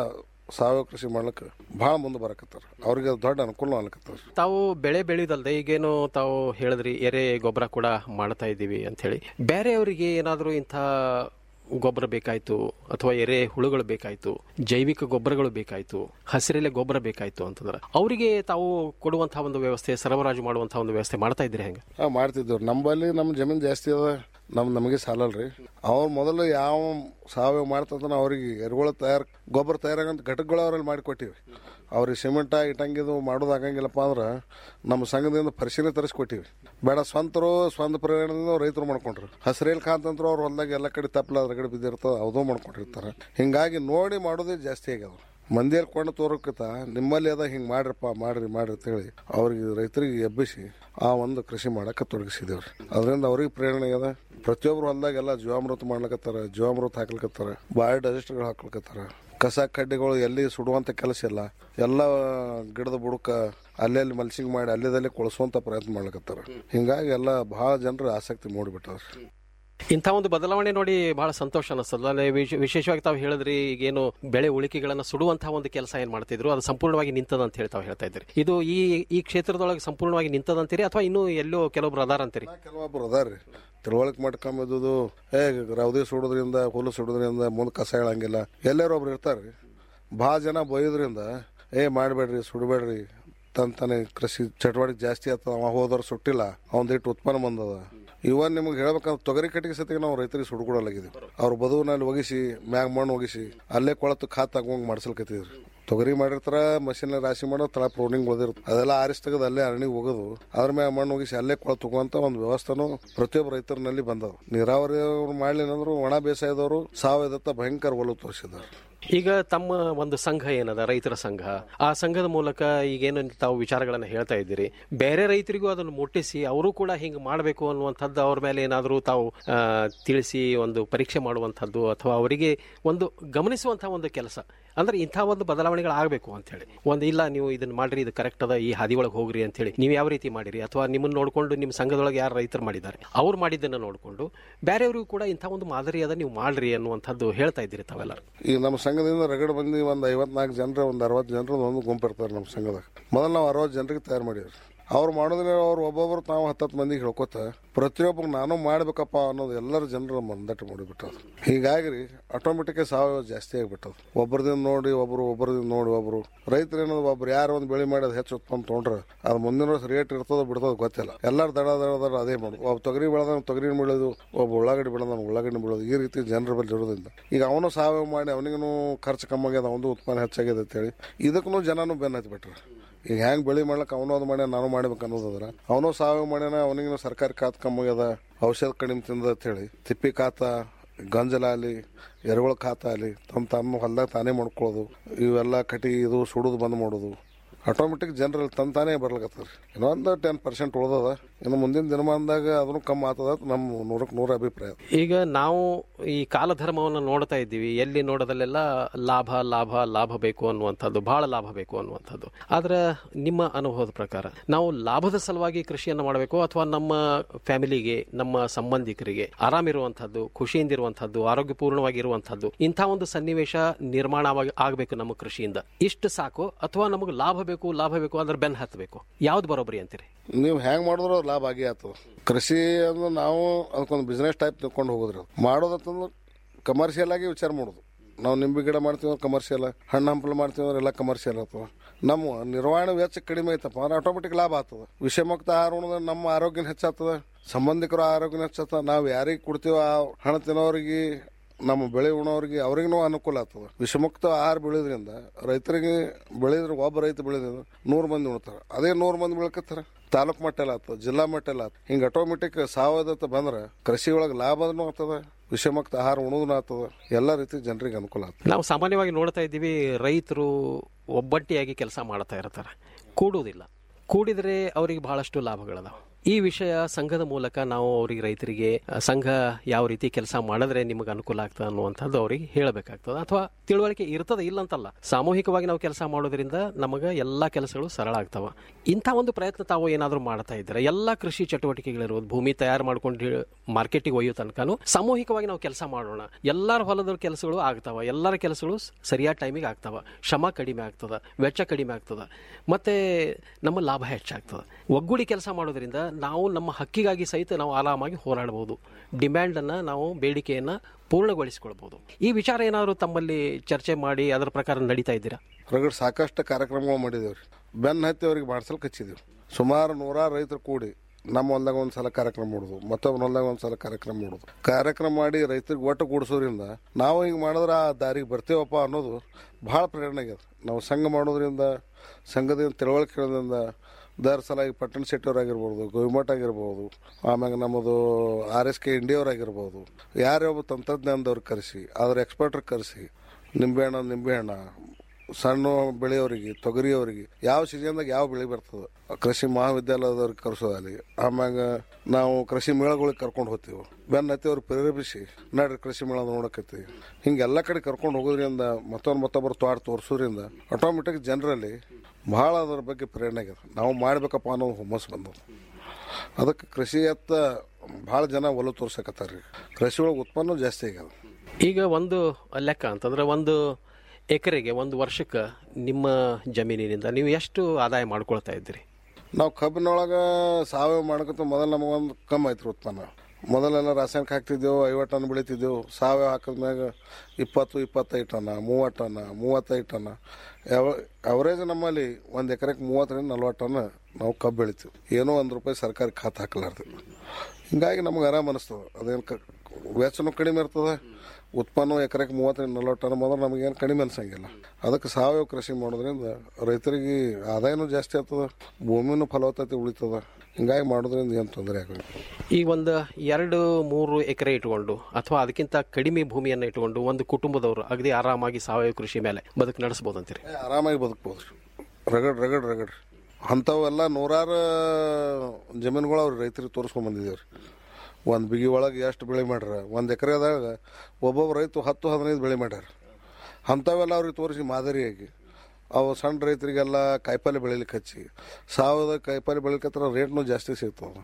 ಸಾವಯವ ಕೃಷಿ ಮಾಡ್ಲಿಕ್ಕೆ ಭಾಳ ಮುಂದೆ ಬರಕತ್ತಾರ ಅವ್ರಿಗೆ ಅದು ದೊಡ್ಡ ಅನುಕೂಲ ಆಗ್ಲಕತ್ತಾರ ತಾವು ಬೆಳೆ ಬೆಳೆಯುದಲ್ದೆ ಈಗೇನು ತಾವು ಹೇಳಿದ್ರಿ ಎರೆ ಗೊಬ್ಬರ ಕೂಡ ಮಾಡ್ತಾ ಇದ್ದೀವಿ ಅಂತ ಹೇಳಿ ಬೇರೆಯವರಿಗೆ ಏನಾದರೂ ಇಂಥ ಗೊಬ್ಬರ ಬೇಕಾಯ್ತು ಅಥವಾ ಎರೆ ಹುಳುಗಳು ಬೇಕಾಯ್ತು ಜೈವಿಕ ಗೊಬ್ಬರಗಳು ಬೇಕಾಯ್ತು ಹಸಿರೆಲೆ ಗೊಬ್ಬರ ಬೇಕಾಯ್ತು ಅಂತಂದ್ರೆ ಅವರಿಗೆ ತಾವು ಕೊಡುವಂತಹ ಒಂದು ವ್ಯವಸ್ಥೆ ಸರಬರಾಜು ಮಾಡುವಂತಹ ಒಂದು ವ್ಯವಸ್ಥೆ ಮಾಡ್ತಾ ಇದ್ರಿ ಹೆಂಗೆ ಹಾಂ ಮಾಡ್ತಿದ್ದೇವೆ ನಮ್ಮಲ್ಲಿ ನಮ್ಮ ಜಮೀನು ಜಾಸ್ತಿ ಅದ ನಮ್ ನಮಗೆ ಸಾಲಲ್ರಿ ಅವ್ರು ಮೊದಲು ಯಾವ ಸಾವಯವ ಮಾಡ್ತಂದ್ರೆ ಅವ್ರಿಗೆ ಎರುಗಳು ತಯಾರು ಗೊಬ್ಬರ ತಯಾರಾಗಂತ ಘಟಕಗಳು ಅವ್ರಲ್ಲಿ ಮಾಡಿಕೊಟ್ಟಿವಿ ಅವ್ರಿಗೆ ಸಿಮೆಂಟ ಇಟ್ಟಂಗಿದು ಮಾಡೋದು ಆಗಂಗಿಲ್ಲಪ್ಪ ಅಂದ್ರೆ ನಮ್ಮ ಸಂಘದಿಂದ ಪರಿಶೀಲನೆ ತರಿಸ್ಕೊಟ್ಟಿವಿ ಬೇಡ ಸ್ವಂತರು ಸ್ವಂತ ಪ್ರೇರಣೆಯಿಂದ ರೈತರು ಮಾಡ್ಕೊಂಡ್ರು ಹಸಿರೇಲ್ ಕಾಂತಂತ್ರ ಅವ್ರ ಹೊಲ್ದಾಗ ಎಲ್ಲ ಕಡೆ ತಪ್ಪಲ ಅದ್ರ ಕಡೆ ಬಿದ್ದಿರ್ತದೆ ಅದು ಮಾಡ್ಕೊಂಡಿರ್ತಾರೆ ಹಿಂಗಾಗಿ ನೋಡಿ ಮಾಡೋದೇ ಜಾಸ್ತಿ ಆಗ್ಯದ ಮಂದಿಯಲ್ಲಿ ಕೊಂಡು ತೋರಕ್ಕಿಂತ ನಿಮ್ಮಲ್ಲಿ ಅದ ಹಿಂಗೆ ಮಾಡ್ರಪ್ಪ ಮಾಡ್ರಿ ಮಾಡ್ರಿ ಅಂತೇಳಿ ಅವ್ರಿಗೆ ರೈತರಿಗೆ ಎಬ್ಬಿಸಿ ಆ ಒಂದು ಕೃಷಿ ಮಾಡಕ್ಕೆ ತೊಡಗಿಸಿದೇವ್ರಿ ಅದರಿಂದ ಅವ್ರಿಗೆ ಪ್ರೇರಣೆ ಅದ ಪ್ರತಿಯೊಬ್ಬರು ಹೊಲ್ದಾಗೆಲ್ಲ ಜೀವಾಮೃತ ಮಾಡ್ಲಕತ್ತಾರ ಜೀವಾಮೃತ ಹಾಕ್ಲಿಕತ್ತಾರ ಬಾಯ್ ಡೈಜೆಸ್ಟ್ಗಳು ಹಾಕ್ಲಿಕತ್ತಾರ ಕಸ ಕಡ್ಡಿಗಳು ಎಲ್ಲಿ ಸುಡುವಂತ ಕೆಲಸ ಇಲ್ಲ ಎಲ್ಲ ಗಿಡದ ಬುಡಕ ಅಲ್ಲೆಲ್ಲಿ ಮಲ್ಸಿಂಗ್ ಮಾಡಿ ಅಲ್ಲೇದಲ್ಲೇ ಕೊಳಿಸುವಂತ ಪ್ರಯತ್ನ ಮಾಡ್ಲಕತ್ತಾರ ಹಿಂಗಾಗಿ ಎಲ್ಲ ಬಹಳ ಜನರು ಆಸಕ್ತಿ ಮೂಡಿಬಿಟ್ಟವ್ರಿ ಇಂಥ ಒಂದು ಬದಲಾವಣೆ ನೋಡಿ ಬಹಳ ಸಂತೋಷ ಅನಿಸ್ತದ ಅಂದ್ರೆ ವಿಶ್- ವಿಶೇಷವಾಗಿ ತಾವು ಹೇಳಿದ್ರಿ ಈಗೇನು ಬೆಳೆ ಉಳಿಕೆಗಳನ್ನ ಸುಡುವಂತಹ ಒಂದು ಕೆಲಸ ಏನ್ ಮಾಡ್ತಿದ್ರು ಅದು ಸಂಪೂರ್ಣವಾಗಿ ನಿಂತದ ಅಂತ ಹೇಳಿ ತಾವು ಹೇಳ್ತಾ ಇದ್ರಿ ಇದು ಈ ಈ ಕ್ಷೇತ್ರದೊಳಗೆ ಸಂಪೂರ್ಣವಾಗಿ ನಿಂತದ ಅಂತೀರಿ ಅಥವಾ ಇನ್ನೂ ಎಲ್ಲೋ ಕೆಲವೊಬ್ರು ಅದಾರ ಅಂತೀರಿ ಕೆಲವೊಬ್ರು ಅದಾರ್ರಿ ತಿಳುವಳಿಕೆ ಮಾಡ್ಕೊಂಬುದು ಏ ರೌದಿ ಸುಡೋದ್ರಿಂದ ಹುಲ್ಲು ಸುಡೋದ್ರಿಂದ ಮುಂದೆ ಕಸ ಹೇಳಂಗಿಲ್ಲ ಎಲ್ಲಾರು ಒಬ್ರು ಇರ್ತಾರ್ರಿ ಭಾಳ ಜನ ಬೈಯೋದ್ರಿಂದ ಏ ಮಾಡಬೇಡ್ರಿ ಸುಡಬೇಡ್ರಿ ತನ್ ತಾನೇ ಕೃಷಿ ಚಟುವಟಿಕೆ ಜಾಸ್ತಿ ಆಗ್ತದ ಅವ ಹೋದವ್ರು ಸುಟ್ಟಿಲ್ಲ ಅವನದಿಟ್ಟು ಉತ್ಪನ್ನ ಬಂದದ ಇವನ್ ನಿಮ್ಗೆ ಹೇಳ್ಬೇಕಂದ್ರೆ ತೊಗರಿ ಕಟ್ಟಿಗೆ ಸತಿಗೆ ನಾವು ರೈತರಿಗೆ ಸುಡ್ಕೊಡಲಾಗಿದ್ದೀವಿ ಅವ್ರ ಬದುವಿನಲ್ಲಿ ಒಗಿಸಿ ಮ್ಯಾಗ ಮಣ್ಣು ಒಗಿಸಿ ಅಲ್ಲೇ ಕೊಳತು ಖಾತ್ ತಗೊಂಡ್ ಮಾಡ್ಸಲ್ಕತ್ತಿದ್ರಿ ತೊಗರಿ ಮಾಡಿರ್ತಾರ ಮಷಿನ್ ರಾಶಿ ಮಾಡೋ ತಳ ಪ್ರೋನಿಂಗ್ ಓದಿರುತ್ತೆ ಅದೆಲ್ಲ ಆರಿಸ್ ತೆಗೆದು ಅಲ್ಲೇ ಅರಣಿಗೆ ಹೋಗೋದು ಅದ್ರ ಮ್ಯಾಗ ಮಣ್ಣು ಹೋಗಿಸಿ ಅಲ್ಲೇ ಕೊಳ ತಗೋಂತ ಒಂದು ವ್ಯವಸ್ಥೆನೂ ಪ್ರತಿಯೊಬ್ಬ ರೈತರಲ್ಲಿ ಬಂದವು ನೀರಾವರಿ ಅವ್ರು ಮಾಡ್ಲಿಲ್ಲಂದ್ರು ಒಣ ಬೇಸಾಯದವರು ಸಾವಯವದತ್ತ ಭಯಂಕರ ಒಲವು ತೋರಿಸಿದ್ದಾರೆ ಈಗ ತಮ್ಮ ಒಂದು ಸಂಘ ಏನದ ರೈತರ ಸಂಘ ಆ ಸಂಘದ ಮೂಲಕ ಈಗೇನು ತಾವು ವಿಚಾರಗಳನ್ನ ಹೇಳ್ತಾ ಇದ್ದೀರಿ ಬೇರೆ ರೈತರಿಗೂ ಅದನ್ನು ಮುಟ್ಟಿಸಿ ಅವರು ಕೂಡ ಹಿಂಗೆ ಮಾಡಬೇಕು ಅನ್ನುವಂಥದ್ದು ಅವ್ರ ಮೇಲೆ ಏನಾದರೂ ತಾವು ಆ, ತಿಳಿಸಿ ಒಂದು ಪರೀಕ್ಷೆ ಮಾಡುವಂಥದ್ದು ಅಥವಾ ಅವರಿಗೆ ಒಂದು ಗಮನಿಸುವಂತಹ ಒಂದು ಕೆಲಸ ಅಂದ್ರೆ ಇಂಥ ಒಂದು ಬದಲಾವಣೆಗಳು ಆಗಬೇಕು ಅಂತ ಹೇಳಿ ಒಂದು ಇಲ್ಲ ನೀವು ಇದನ್ನ ಮಾಡ್ರಿ ಇದು ಕರೆಕ್ಟ್ ಅದ ಈ ಹಾದಿ ಒಳಗೆ ಹೋಗ್ರಿ ಅಂತ ಹೇಳಿ ನೀವು ಯಾವ ರೀತಿ ಮಾಡಿರಿ ಅಥವಾ ನಿಮ್ಮನ್ನ ನೋಡ್ಕೊಂಡು ನಿಮ್ಮ ಸಂಘದೊಳಗೆ ಯಾರು ರೈತರು ಮಾಡಿದ್ದಾರೆ ಅವ್ರು ಮಾಡಿದ್ದನ್ನ ನೋಡಿಕೊಂಡು ಬೇರೆಯವ್ರಿಗೂ ಕೂಡ ಇಂಥ ಒಂದು ಮಾದರಿ ಅದ ನೀವು ಮಾಡ್ರಿ ಅನ್ನುವಂಥದ್ದು ಹೇಳ್ತಾ ಇದ್ದೀರಿ ತಾವೆಲ್ಲರೂ ಈಗ ನಮ್ಮ ಸಂಘದಿಂದ ರಗಡ್ ಮಂದಿ ಒಂದು ಐವತ್ನಾಲ್ಕು ಜನರ ಒಂದು ಅರವತ್ತು ಜನರ ಒಂದು ಗುಂಪು ಇರ್ತಾರೆ ನಮ್ಮ ಸಂಘದಾಗ ಮೊದಲು ನಾವು ಅರವತ್ತು ಜನರಿಗೆ ತಯಾರು ಮಾಡಿವ್ರಿ ಅವ್ರು ಮಾಡೋದ್ರೆ ಅವ್ರು ಒಬ್ಬೊಬ್ರು ತಾವು ಹತ್ತತ್ತು ಮಂದಿಗೆ ಹೇಳ್ಕೊತ ಪ್ರತಿಯೊಬ್ಬರು ನಾನು ಮಾಡ್ಬೇಕಪ್ಪ ಅನ್ನೋದು ಎಲ್ಲರ ಜನರ ಮಂದಟ್ಟು ಮಾಡಿಬಿಟ್ಟದು ಹೀಗಾಗಿ ರೀ ಆಟೋಮೆಟಿಕ್ ಸಾವಯವ ಜಾಸ್ತಿ ಆಗಿಬಿಟ್ಟದು ಒಬ್ಬರದಿಂದ ನೋಡಿ ಒಬ್ರು ಒಬ್ಬರದಿಂದ ನೋಡಿ ಒಬ್ರು ರೈತರು ಏನದು ಒಬ್ರು ಯಾರು ಒಂದು ಬೆಳೆ ಮಾಡೋದು ಹೆಚ್ಚು ಉತ್ಪನ್ನ ತೊಗೊಂಡ್ರೆ ಅದು ಮುಂದಿನ ವರ್ಷ ರೇಟ್ ಇರ್ತದೋ ಬಿಡ್ತದ ಗೊತ್ತಿಲ್ಲ ಎಲ್ಲರೂ ದಡ ದಡ ದಡ ಅದೇ ಮಾಡೋದು ಒಬ್ಬ ತೊಗರಿ ಬೆಳೆದ ತೊಗರಿ ಬೆಳೆದು ಒಬ್ಬ ಉಳ್ಳಾಗಡ್ಡಿ ಬೆಳೆದ ಉಳ್ಳಾಗಡ್ಡಿ ಬೆಳೆದು ಈ ರೀತಿ ಜನರ ಬಳಿ ಇರೋದ್ರಿಂದ ಈಗ ಅವನು ಸಾವಯವ ಮಾಡಿ ಅವನಿಗೂ ಖರ್ಚು ಕಮ್ಮಿ ಆಗ್ಯದ ಅವನು ಉತ್ಪನ್ನ ಹೆಚ್ಚಾಗ್ಯದ ಅಂತೇಳಿ ಇದಕ್ಕೂ ಜನನು ಬೆನ್ನ ಹತ್ಬಿಟ್ರು ಈಗ ಹೆಂಗ್ ಬೆಳೆ ಮಾಡ್ಲಕ್ಕ ಅವನು ಅದು ಮಾಡ್ಯಾನ ನಾನು ಮಾಡ್ಬೇಕು ಅನ್ನೋದದ್ರ ಅವನು ಸಾವಯವ ಮಾಡ್ಯಾನ ಅವನಿಗೂ ಸರ್ಕಾರಿ ಖಾತ್ ಕಮ್ಮಿ ಆಗ್ಯದ ಔಷಧ ಕಡಿಮೆ ತಿಂದ ಅಂತೇಳಿ ತಿಪ್ಪಿ ಖಾತ ಗಂಜಲ ಆಗಲಿ ಎರೆಹುಳ ಖಾತ ಆಗಲಿ ತಮ್ಮ ತಮ್ಮ ಹೊಲ್ದಾಗ ತಾನೇ ಮಾಡ್ಕೊಳ್ಳೋದು ಇವೆಲ್ಲ ಕಟಿ ಇದು ಸುಡೋದು ಬಂದ್ ಮಾಡೋದು ಆಟೋಮೆಟಿಕ್ ಜನರಲ್ಲಿ ತನ್ ತಾನೇ ಬರ್ಲಿಕತ್ತದ ಇನ್ನೊಂದು ಟೆನ್ ಪರ್ಸೆಂಟ್ ಉಳ್ದದ ಇನ್ನು ಮುಂದಿನ ದಿನಮಾನದಾಗ ಅದನ್ನು ಕಮ್ಮಿ ಆಗ್ತದ ಅಂತ ನಮ್ಮ ನೂರಕ್ಕೆ ನೂರ ಅಭಿಪ್ರಾಯ ಈಗ ನಾವು ಈ ಕಾಲಧರ್ಮವನ್ನು ನೋಡ್ತಾ ಇದ್ದೀವಿ ಎಲ್ಲಿ ನೋಡೋದಲ್ಲೆಲ್ಲ ಲಾಭ ಲಾಭ ಲಾಭ ಬೇಕು ಅನ್ನುವಂಥದ್ದು ಬಹಳ ಲಾಭ ಬೇಕು ಅನ್ನುವಂಥದ್ದು ಆದ್ರೆ ನಿಮ್ಮ ಅನುಭವದ ಪ್ರಕಾರ ನಾವು ಲಾಭದ ಸಲುವಾಗಿ ಕೃಷಿಯನ್ನು ಮಾಡಬೇಕು ಅಥವಾ ನಮ್ಮ ಫ್ಯಾಮಿಲಿಗೆ ನಮ್ಮ ಸಂಬಂಧಿಕರಿಗೆ ಆರಾಮಿರುವಂಥದ್ದು ಖುಷಿಯಿಂದಿರುವಂಥದ್ದು ಆರೋಗ್ಯಪೂರ್ಣವಾಗಿರುವಂಥದ್ದು ಇಂಥ ಒಂದು ಸನ್ನಿವೇಶ ನಿರ್ಮಾಣವಾಗಿ ಆಗಬೇಕು ನಮ್ಮ ಕೃಷಿಯಿಂದ ಇಷ್ಟು ಸಾಕು ಅಥವಾ ನಮಗೆ ಲಾಭ ಬೇಕು ಲಾಭ ಬೇಕು ಅಂದ್ರೆ ಬೆನ್ ಹತ್ತಬೇಕು ಯಾವ್ದು ಬರೋಬ್ಬರಿ ಅಂತೀರಿ ನೀವು ಹೆಂಗ್ ಮಾಡಿದ್ರು ಅದು ಲಾಭ ಆಗೇ ಆಗ್ತದ ಕೃಷಿ ಅಂದ್ರೆ ನಾವು ಅದಕ್ಕೊಂದು ಬಿಸ್ನೆಸ್ ಟೈಪ್ ತಿಳ್ಕೊಂಡು ಹೋಗೋದ್ರಿ ಅದು ಮಾಡೋದಂತಂದ್ರೆ ಕಮರ್ಷಿಯಲ್ ಆಗಿ ವಿಚಾರ ಮಾಡೋದು ನಾವು ನಿಂಬೆ ಗಿಡ ಮಾಡ್ತೀವಿ ಕಮರ್ಷಿಯಲ್ ಹಣ್ಣು ಹಂಪಲು ಮಾಡ್ತೀವಿ ಅಂದ್ರೆ ಎಲ್ಲ ಕಮರ್ಷಿಯಲ್ ಆಗ್ತವ ನಮ್ಮ ನಿರ್ವಹಣೆ ವೆಚ್ಚ ಕಡಿಮೆ ಐತಪ್ಪ ಅಂದ್ರೆ ಆಟೋಮೆಟಿಕ್ ಲಾಭ ಆಗ್ತದ ವಿಷಮುಕ್ತ ಆಹಾರ ಉಣಿದ್ರೆ ನಮ್ಮ ಆರೋಗ್ಯನ ಹೆಚ್ಚಾಗ್ತದ ಸಂಬಂಧಿಕರ ಆರೋಗ್ಯನ ಹೆಚ್ಚಾಗ್ತದ ನಾವು ಯಾರಿಗೆ ಕೊಡ್ತೀವ ಆ ಹಣ ತಿನ್ನೋರಿಗೆ ನಮ್ಮ ಬೆಳೆ ಉಣೋರಿಗೆ ಅವ್ರಿಗೂ ಅನುಕೂಲ ಆಗ್ತದೆ ವಿಷಮುಕ್ತ ಆಹಾರ ಬೆಳೆಯೋದ್ರಿಂದ ರೈತರಿಗೆ ಬೆಳೆದ್ರೆ ಒಬ್ಬ ರೈತ ಬೆಳೆದ್ರೆ ನೂರು ಮಂದಿ ಉಣ್ತಾರೆ ಅದೇ ನೂರು ಮಂದಿ ಬೆಳಕತ್ತಾರ ತಾಲೂಕ್ ಮಟ್ಟಲ್ಲಿ ಆಗ್ತದೆ ಜಿಲ್ಲಾ ಮಟ್ಟಲ್ಲಿ ಆಗ್ತದೆ ಹಿಂಗೆ ಆಟೋಮೆಟಿಕ್ ಸಾವಯವದತ್ತ ಬಂದ್ರೆ ಕೃಷಿ ಒಳಗೆ ಲಾಭನೂ ಆಗ್ತದೆ ವಿಷಮುಕ್ತ ಆಹಾರ ಉಣೋದೂ ಆಗ್ತದೆ ಎಲ್ಲ ರೀತಿ ಜನರಿಗೆ ಅನುಕೂಲ ಆಗ್ತದೆ ನಾವು ಸಾಮಾನ್ಯವಾಗಿ ನೋಡ್ತಾ ಇದ್ದೀವಿ ರೈತರು ಒಬ್ಬಟ್ಟಿಯಾಗಿ ಕೆಲಸ ಮಾಡ್ತಾ ಇರ್ತಾರೆ ಕೂಡುವುದಿಲ್ಲ ಕೂಡಿದ್ರೆ ಅವರಿಗೆ ಬಹಳಷ್ಟು ಲಾಭಗಳದಾವ ಈ ವಿಷಯ ಸಂಘದ ಮೂಲಕ ನಾವು ಅವರಿಗೆ ರೈತರಿಗೆ ಆ, ಸಂಘ ಯಾವ ರೀತಿ ಕೆಲಸ ಮಾಡಿದ್ರೆ ನಿಮಗೆ ಅನುಕೂಲ ಆಗ್ತದೆ ಅನ್ನುವಂಥದ್ದು ಅವ್ರಿಗೆ ಹೇಳಬೇಕಾಗ್ತದೆ ಅಥವಾ ತಿಳುವಳಿಕೆ ಇರ್ತದೆ ಇಲ್ಲ ಅಂತಲ್ಲ ಸಾಮೂಹಿಕವಾಗಿ ನಾವು ಕೆಲಸ ಮಾಡೋದ್ರಿಂದ ನಮಗೆ ಎಲ್ಲ ಕೆಲಸಗಳು ಸರಳ ಆಗ್ತಾವ ಇಂಥ ಒಂದು ಪ್ರಯತ್ನ ತಾವು ಏನಾದರೂ ಮಾಡ್ತಾ ಇದ್ದಾರೆ ಎಲ್ಲ ಕೃಷಿ ಚಟುವಟಿಕೆಗಳಿರ್ಬೋದು ಭೂಮಿ ತಯಾರು ಮಾಡ್ಕೊಂಡು ಮಾರ್ಕೆಟಿಗೆ ಒಯ್ಯೋ ತನಕನೂ ಸಾಮೂಹಿಕವಾಗಿ ನಾವು ಕೆಲಸ ಮಾಡೋಣ ಎಲ್ಲರ ಹೊಲದ ಕೆಲಸಗಳು ಆಗ್ತಾವ ಎಲ್ಲರ ಕೆಲಸಗಳು ಸರಿಯಾದ ಟೈಮಿಗೆ ಆಗ್ತಾವ ಶ್ರಮ ಕಡಿಮೆ ಆಗ್ತದ ವೆಚ್ಚ ಕಡಿಮೆ ಆಗ್ತದ ಮತ್ತೆ ನಮ್ಮ ಲಾಭ ಹೆಚ್ಚಾಗ್ತದೆ ಒಗ್ಗೂಡಿ ಕೆಲಸ ಮಾಡೋದ್ರಿಂದ ನಾವು ನಮ್ಮ ಹಕ್ಕಿಗಾಗಿ ಸಹಿತ ನಾವು ಆರಾಮಾಗಿ ಹೋರಾಡಬಹುದು ಡಿಮ್ಯಾಂಡನ್ನು ನಾವು ಬೇಡಿಕೆಯನ್ನು ಪೂರ್ಣಗೊಳಿಸಿಕೊಳ್ಬಹುದು ಈ ವಿಚಾರ ಏನಾದರೂ ತಮ್ಮಲ್ಲಿ ಚರ್ಚೆ ಮಾಡಿ ಅದರ ಪ್ರಕಾರ ನಡೀತಾ ಇದ್ದೀರಾ ರಗಡ್ ಸಾಕಷ್ಟು ಕಾರ್ಯಕ್ರಮಗಳು ಮಾಡಿದೇವ್ರಿ ಬೆನ್ನ ಹತ್ತಿ ಅವ್ರಿಗೆ ಮಾಡ್ಸಲ್ಕೆ ಹಚ್ಚಿದೇವು ಸುಮಾರು ನೂರಾರು ರೈತರು ಕೂಡಿ ನಮ್ಮ ಹೊಲ್ದಾಗ ಒಂದು ಸಲ ಕಾರ್ಯಕ್ರಮ ಮಾಡೋದು ಮತ್ತೊಬ್ಬನ ಹೊಲ್ದಾಗ ಒಂದು ಸಲ ಕಾರ್ಯಕ್ರಮ ಮಾಡೋದು ಕಾರ್ಯಕ್ರಮ ಮಾಡಿ ರೈತರಿಗೆ ಒಟ್ಟು ಕೂಡಿಸೋದ್ರಿಂದ ನಾವು ಹಿಂಗೆ ಮಾಡಿದ್ರೆ ಆ ದಾರಿಗೆ ಬರ್ತೀವಪ್ಪ ಅನ್ನೋದು ಭಾಳ ಪ್ರೇರಣೆ ಆಗ್ಯದ ನಾವು ಸಂಘ ಮಾಡೋದ್ರಿಂದ ಸಂಘದಿಂದ ತಿಳುವಳಿಕೆ ಹೇಳೋದ್ರಿಂದ ದರ್ ಸಲ ಈಗ ಪಟ್ಟಣ ಶೆಟ್ಟಿಯವರಾಗಿರ್ಬೋದು ಗೋವಿಮಠ ಆಗಿರ್ಬೋದು ಆಮ್ಯಾಗ ನಮ್ಮದು ಆರ್ ಎಸ್ ಕೆ ಇಂಡಿಯವ್ರಾಗಿರ್ಬೋದು ಯಾರ್ಯಾವ ತಂತ್ರಜ್ಞಾನದವ್ರಿಗೆ ಕರೆಸಿ ಅದ್ರ ಎಕ್ಸ್ಪರ್ಟ್ರಿಗೆ ಕರೆಸಿ ನಿಂಬೆಹಣ್ಣು ನಿಂಬೆಹಣ್ಣ ಸಣ್ಣ ಬೆಳೆಯವರಿಗೆ ತೊಗರಿಯವರಿಗೆ ಯಾವ ಸೀಸನ್ದಾಗ ಯಾವ ಬೆಳೆ ಬರ್ತದೆ ಕೃಷಿ ಮಹಾವಿದ್ಯಾಲಯದವ್ರಿಗೆ ಕರೆಸೋದಲ್ಲಿ ಆಮ್ಯಾಗ ನಾವು ಕೃಷಿ ಮೇಳಗಳಿಗೆ ಕರ್ಕೊಂಡು ಹೋಗ್ತೀವಿ ಬೆನ್ನ ಹತ್ತಿ ಅವ್ರಿಗೆ ಪ್ರೇರೇಪಿಸಿ ನಡ್ರಿ ಕೃಷಿ ಮೇಳ ನೋಡಕತ್ತೀವಿ ಹಿಂಗೆ ಎಲ್ಲ ಕಡೆ ಕರ್ಕೊಂಡು ಹೋಗೋದ್ರಿಂದ ಮತ್ತೊಂದು ಮತ್ತೊಬ್ಬರು ತೋಟ ತೋರಿಸೋದ್ರಿಂದ ಆಟೋಮೆಟಿಕ್ ಜನರಲ್ಲಿ ಭಾಳ ಅದ್ರ ಬಗ್ಗೆ ಪ್ರೇರಣೆ ಆಗ್ಯದ ನಾವು ಮಾಡ್ಬೇಕಪ್ಪ ಅನ್ನೋ ಹುಮ್ಮಸ್ಸು ಬಂದದ ಅದಕ್ಕೆ ಕೃಷಿ ಅತ್ತ ಭಾಳ ಜನ ಒಲವು ತೋರ್ಸಕತ್ತಾರ ರೀ ಕೃಷಿ ಒಳಗೆ ಉತ್ಪನ್ನ ಜಾಸ್ತಿ ಆಗ್ಯದ ಈಗ ಒಂದು ಲೆಕ್ಕ ಅಂತಂದ್ರೆ ಒಂದು ಎಕರೆಗೆ ಒಂದು ವರ್ಷಕ್ಕೆ ನಿಮ್ಮ ಜಮೀನಿನಿಂದ ನೀವು ಎಷ್ಟು ಆದಾಯ ಮಾಡ್ಕೊಳ್ತಾ ಇದ್ದೀರಿ ನಾವು ಕಬ್ಬಿನೊಳಗೆ ಸಾವಯವ ಮಾಡ್ಕೊತ ಮೊದಲು ನಮಗೊಂದು ಕಮ್ಮಿ ಐತ್ರಿ ಉತ್ಪನ್ನ ಮೊದಲೆಲ್ಲ ರಾಸಾಯನಿಕ ಹಾಕ್ತಿದ್ದೆವು ಐವತ್ತು ಟನ್ ಬೆಳಿತಿದ್ದೆವು ಸಾವಯವ ಹಾಕಿದ್ಮ್ಯಾಗ ಇಪ್ಪತ್ತು ಇಪ್ಪತ್ತೈದು ಟನ್ನ ಮೂವತ್ತು ಟನ್ನ ಮೂವತ್ತೈದು ಟನ್ನ ಯಾವ ಅವರೇಜ್ ನಮ್ಮಲ್ಲಿ ಒಂದು ಎಕರೆಗೆ ಮೂವತ್ತರಿಂದ ನಲ್ವತ್ತು ಟನ್ ನಾವು ಕಬ್ಬು ಬೆಳಿತೀವಿ ಏನೋ ಒಂದು ರೂಪಾಯಿ ಸರ್ಕಾರಿ ಖಾತೆ ಹಾಕಲಾರ್ದು ಹಿಂಗಾಗಿ ನಮ್ಗೆ ಆರಾಮ ಅನಿಸ್ತದೆ ಅದೇನು ಕ ವೆಚ್ಚನೂ ಕಡಿಮೆ ಇರ್ತದೆ ಉತ್ಪನ್ನ ಎಕರೆಗೆ ಮೂವತ್ತರಿಂದ ನಲ್ವತ್ತು ಟನ್ ಬಂದ್ರೆ ನಮಗೇನು ಕಡಿಮೆ ಅನ್ಸಂಗಿಲ್ಲ ಅದಕ್ಕೆ ಸಾವಯವ ಕೃಷಿ ಮಾಡೋದ್ರಿಂದ ರೈತರಿಗೆ ಆದಾಯನೂ ಜಾಸ್ತಿ ಆಗ್ತದೆ ಭೂಮಿನೂ ಫಲವತ್ತತೆ ಉಳಿತದ ಹಿಂಗಾಗಿ ಮಾಡೋದ್ರಿಂದ ಏನು ತೊಂದರೆ ಆಗಲ್ಲ ಈ ಒಂದು ಎರಡು ಮೂರು ಎಕರೆ ಇಟ್ಕೊಂಡು ಅಥವಾ ಅದಕ್ಕಿಂತ ಕಡಿಮೆ ಭೂಮಿಯನ್ನು ಇಟ್ಕೊಂಡು ಒಂದು ಕುಟುಂಬದವರು ಅಗದಿ ಆರಾಮಾಗಿ ಸಾವಯವ ಕೃಷಿ ಮೇಲೆ ಬದುಕು ನಡೆಸ್ಬೋದು ಅಂತೀರಿ ಆರಾಮಾಗಿ ಬದುಕ್ಬೋದು ರೀ ರಗಡ್ ರಗಡ್ ರಗಡ್ ರೀ ಅಂಥವೆಲ್ಲ ನೂರಾರು ಜಮೀನುಗಳು ಅವ್ರು ರೈತರಿಗೆ ತೋರಿಸ್ಕೊಂಡ್ ಬಂದಿದ್ದೇವೆ ರೀ ಒಂದು ಬಿಗಿ ಒಳಗೆ ಎಷ್ಟು ಬೆಳೆ ಮಾಡ್ಯಾರ ಒಂದು ಎಕರೆದಾಗ ಒಬ್ಬೊಬ್ಬ ರೈತ ಹತ್ತು ಹದಿನೈದು ಬೆಳೆ ಮಾಡ್ಯಾರ ಅಂಥವೆಲ್ಲ ಅವ್ರಿಗೆ ತೋರಿಸಿ ಮಾದರಿಯಾಗಿ ಅವು ಸಣ್ಣ ರೈತರಿಗೆಲ್ಲ ಕಾಯಿಪಲ್ಲೆ ಬೆಳಿಲಿಕ್ಕೆ ಹಚ್ಚಿ ಸಾವಯವ ಕಾಯಿಪಲ್ಲೆ ಬೆಳಿಲಿಕ್ಕೆ ರೇಟ್ನೂ ಜಾಸ್ತಿ ಸಿಗ್ತವೆ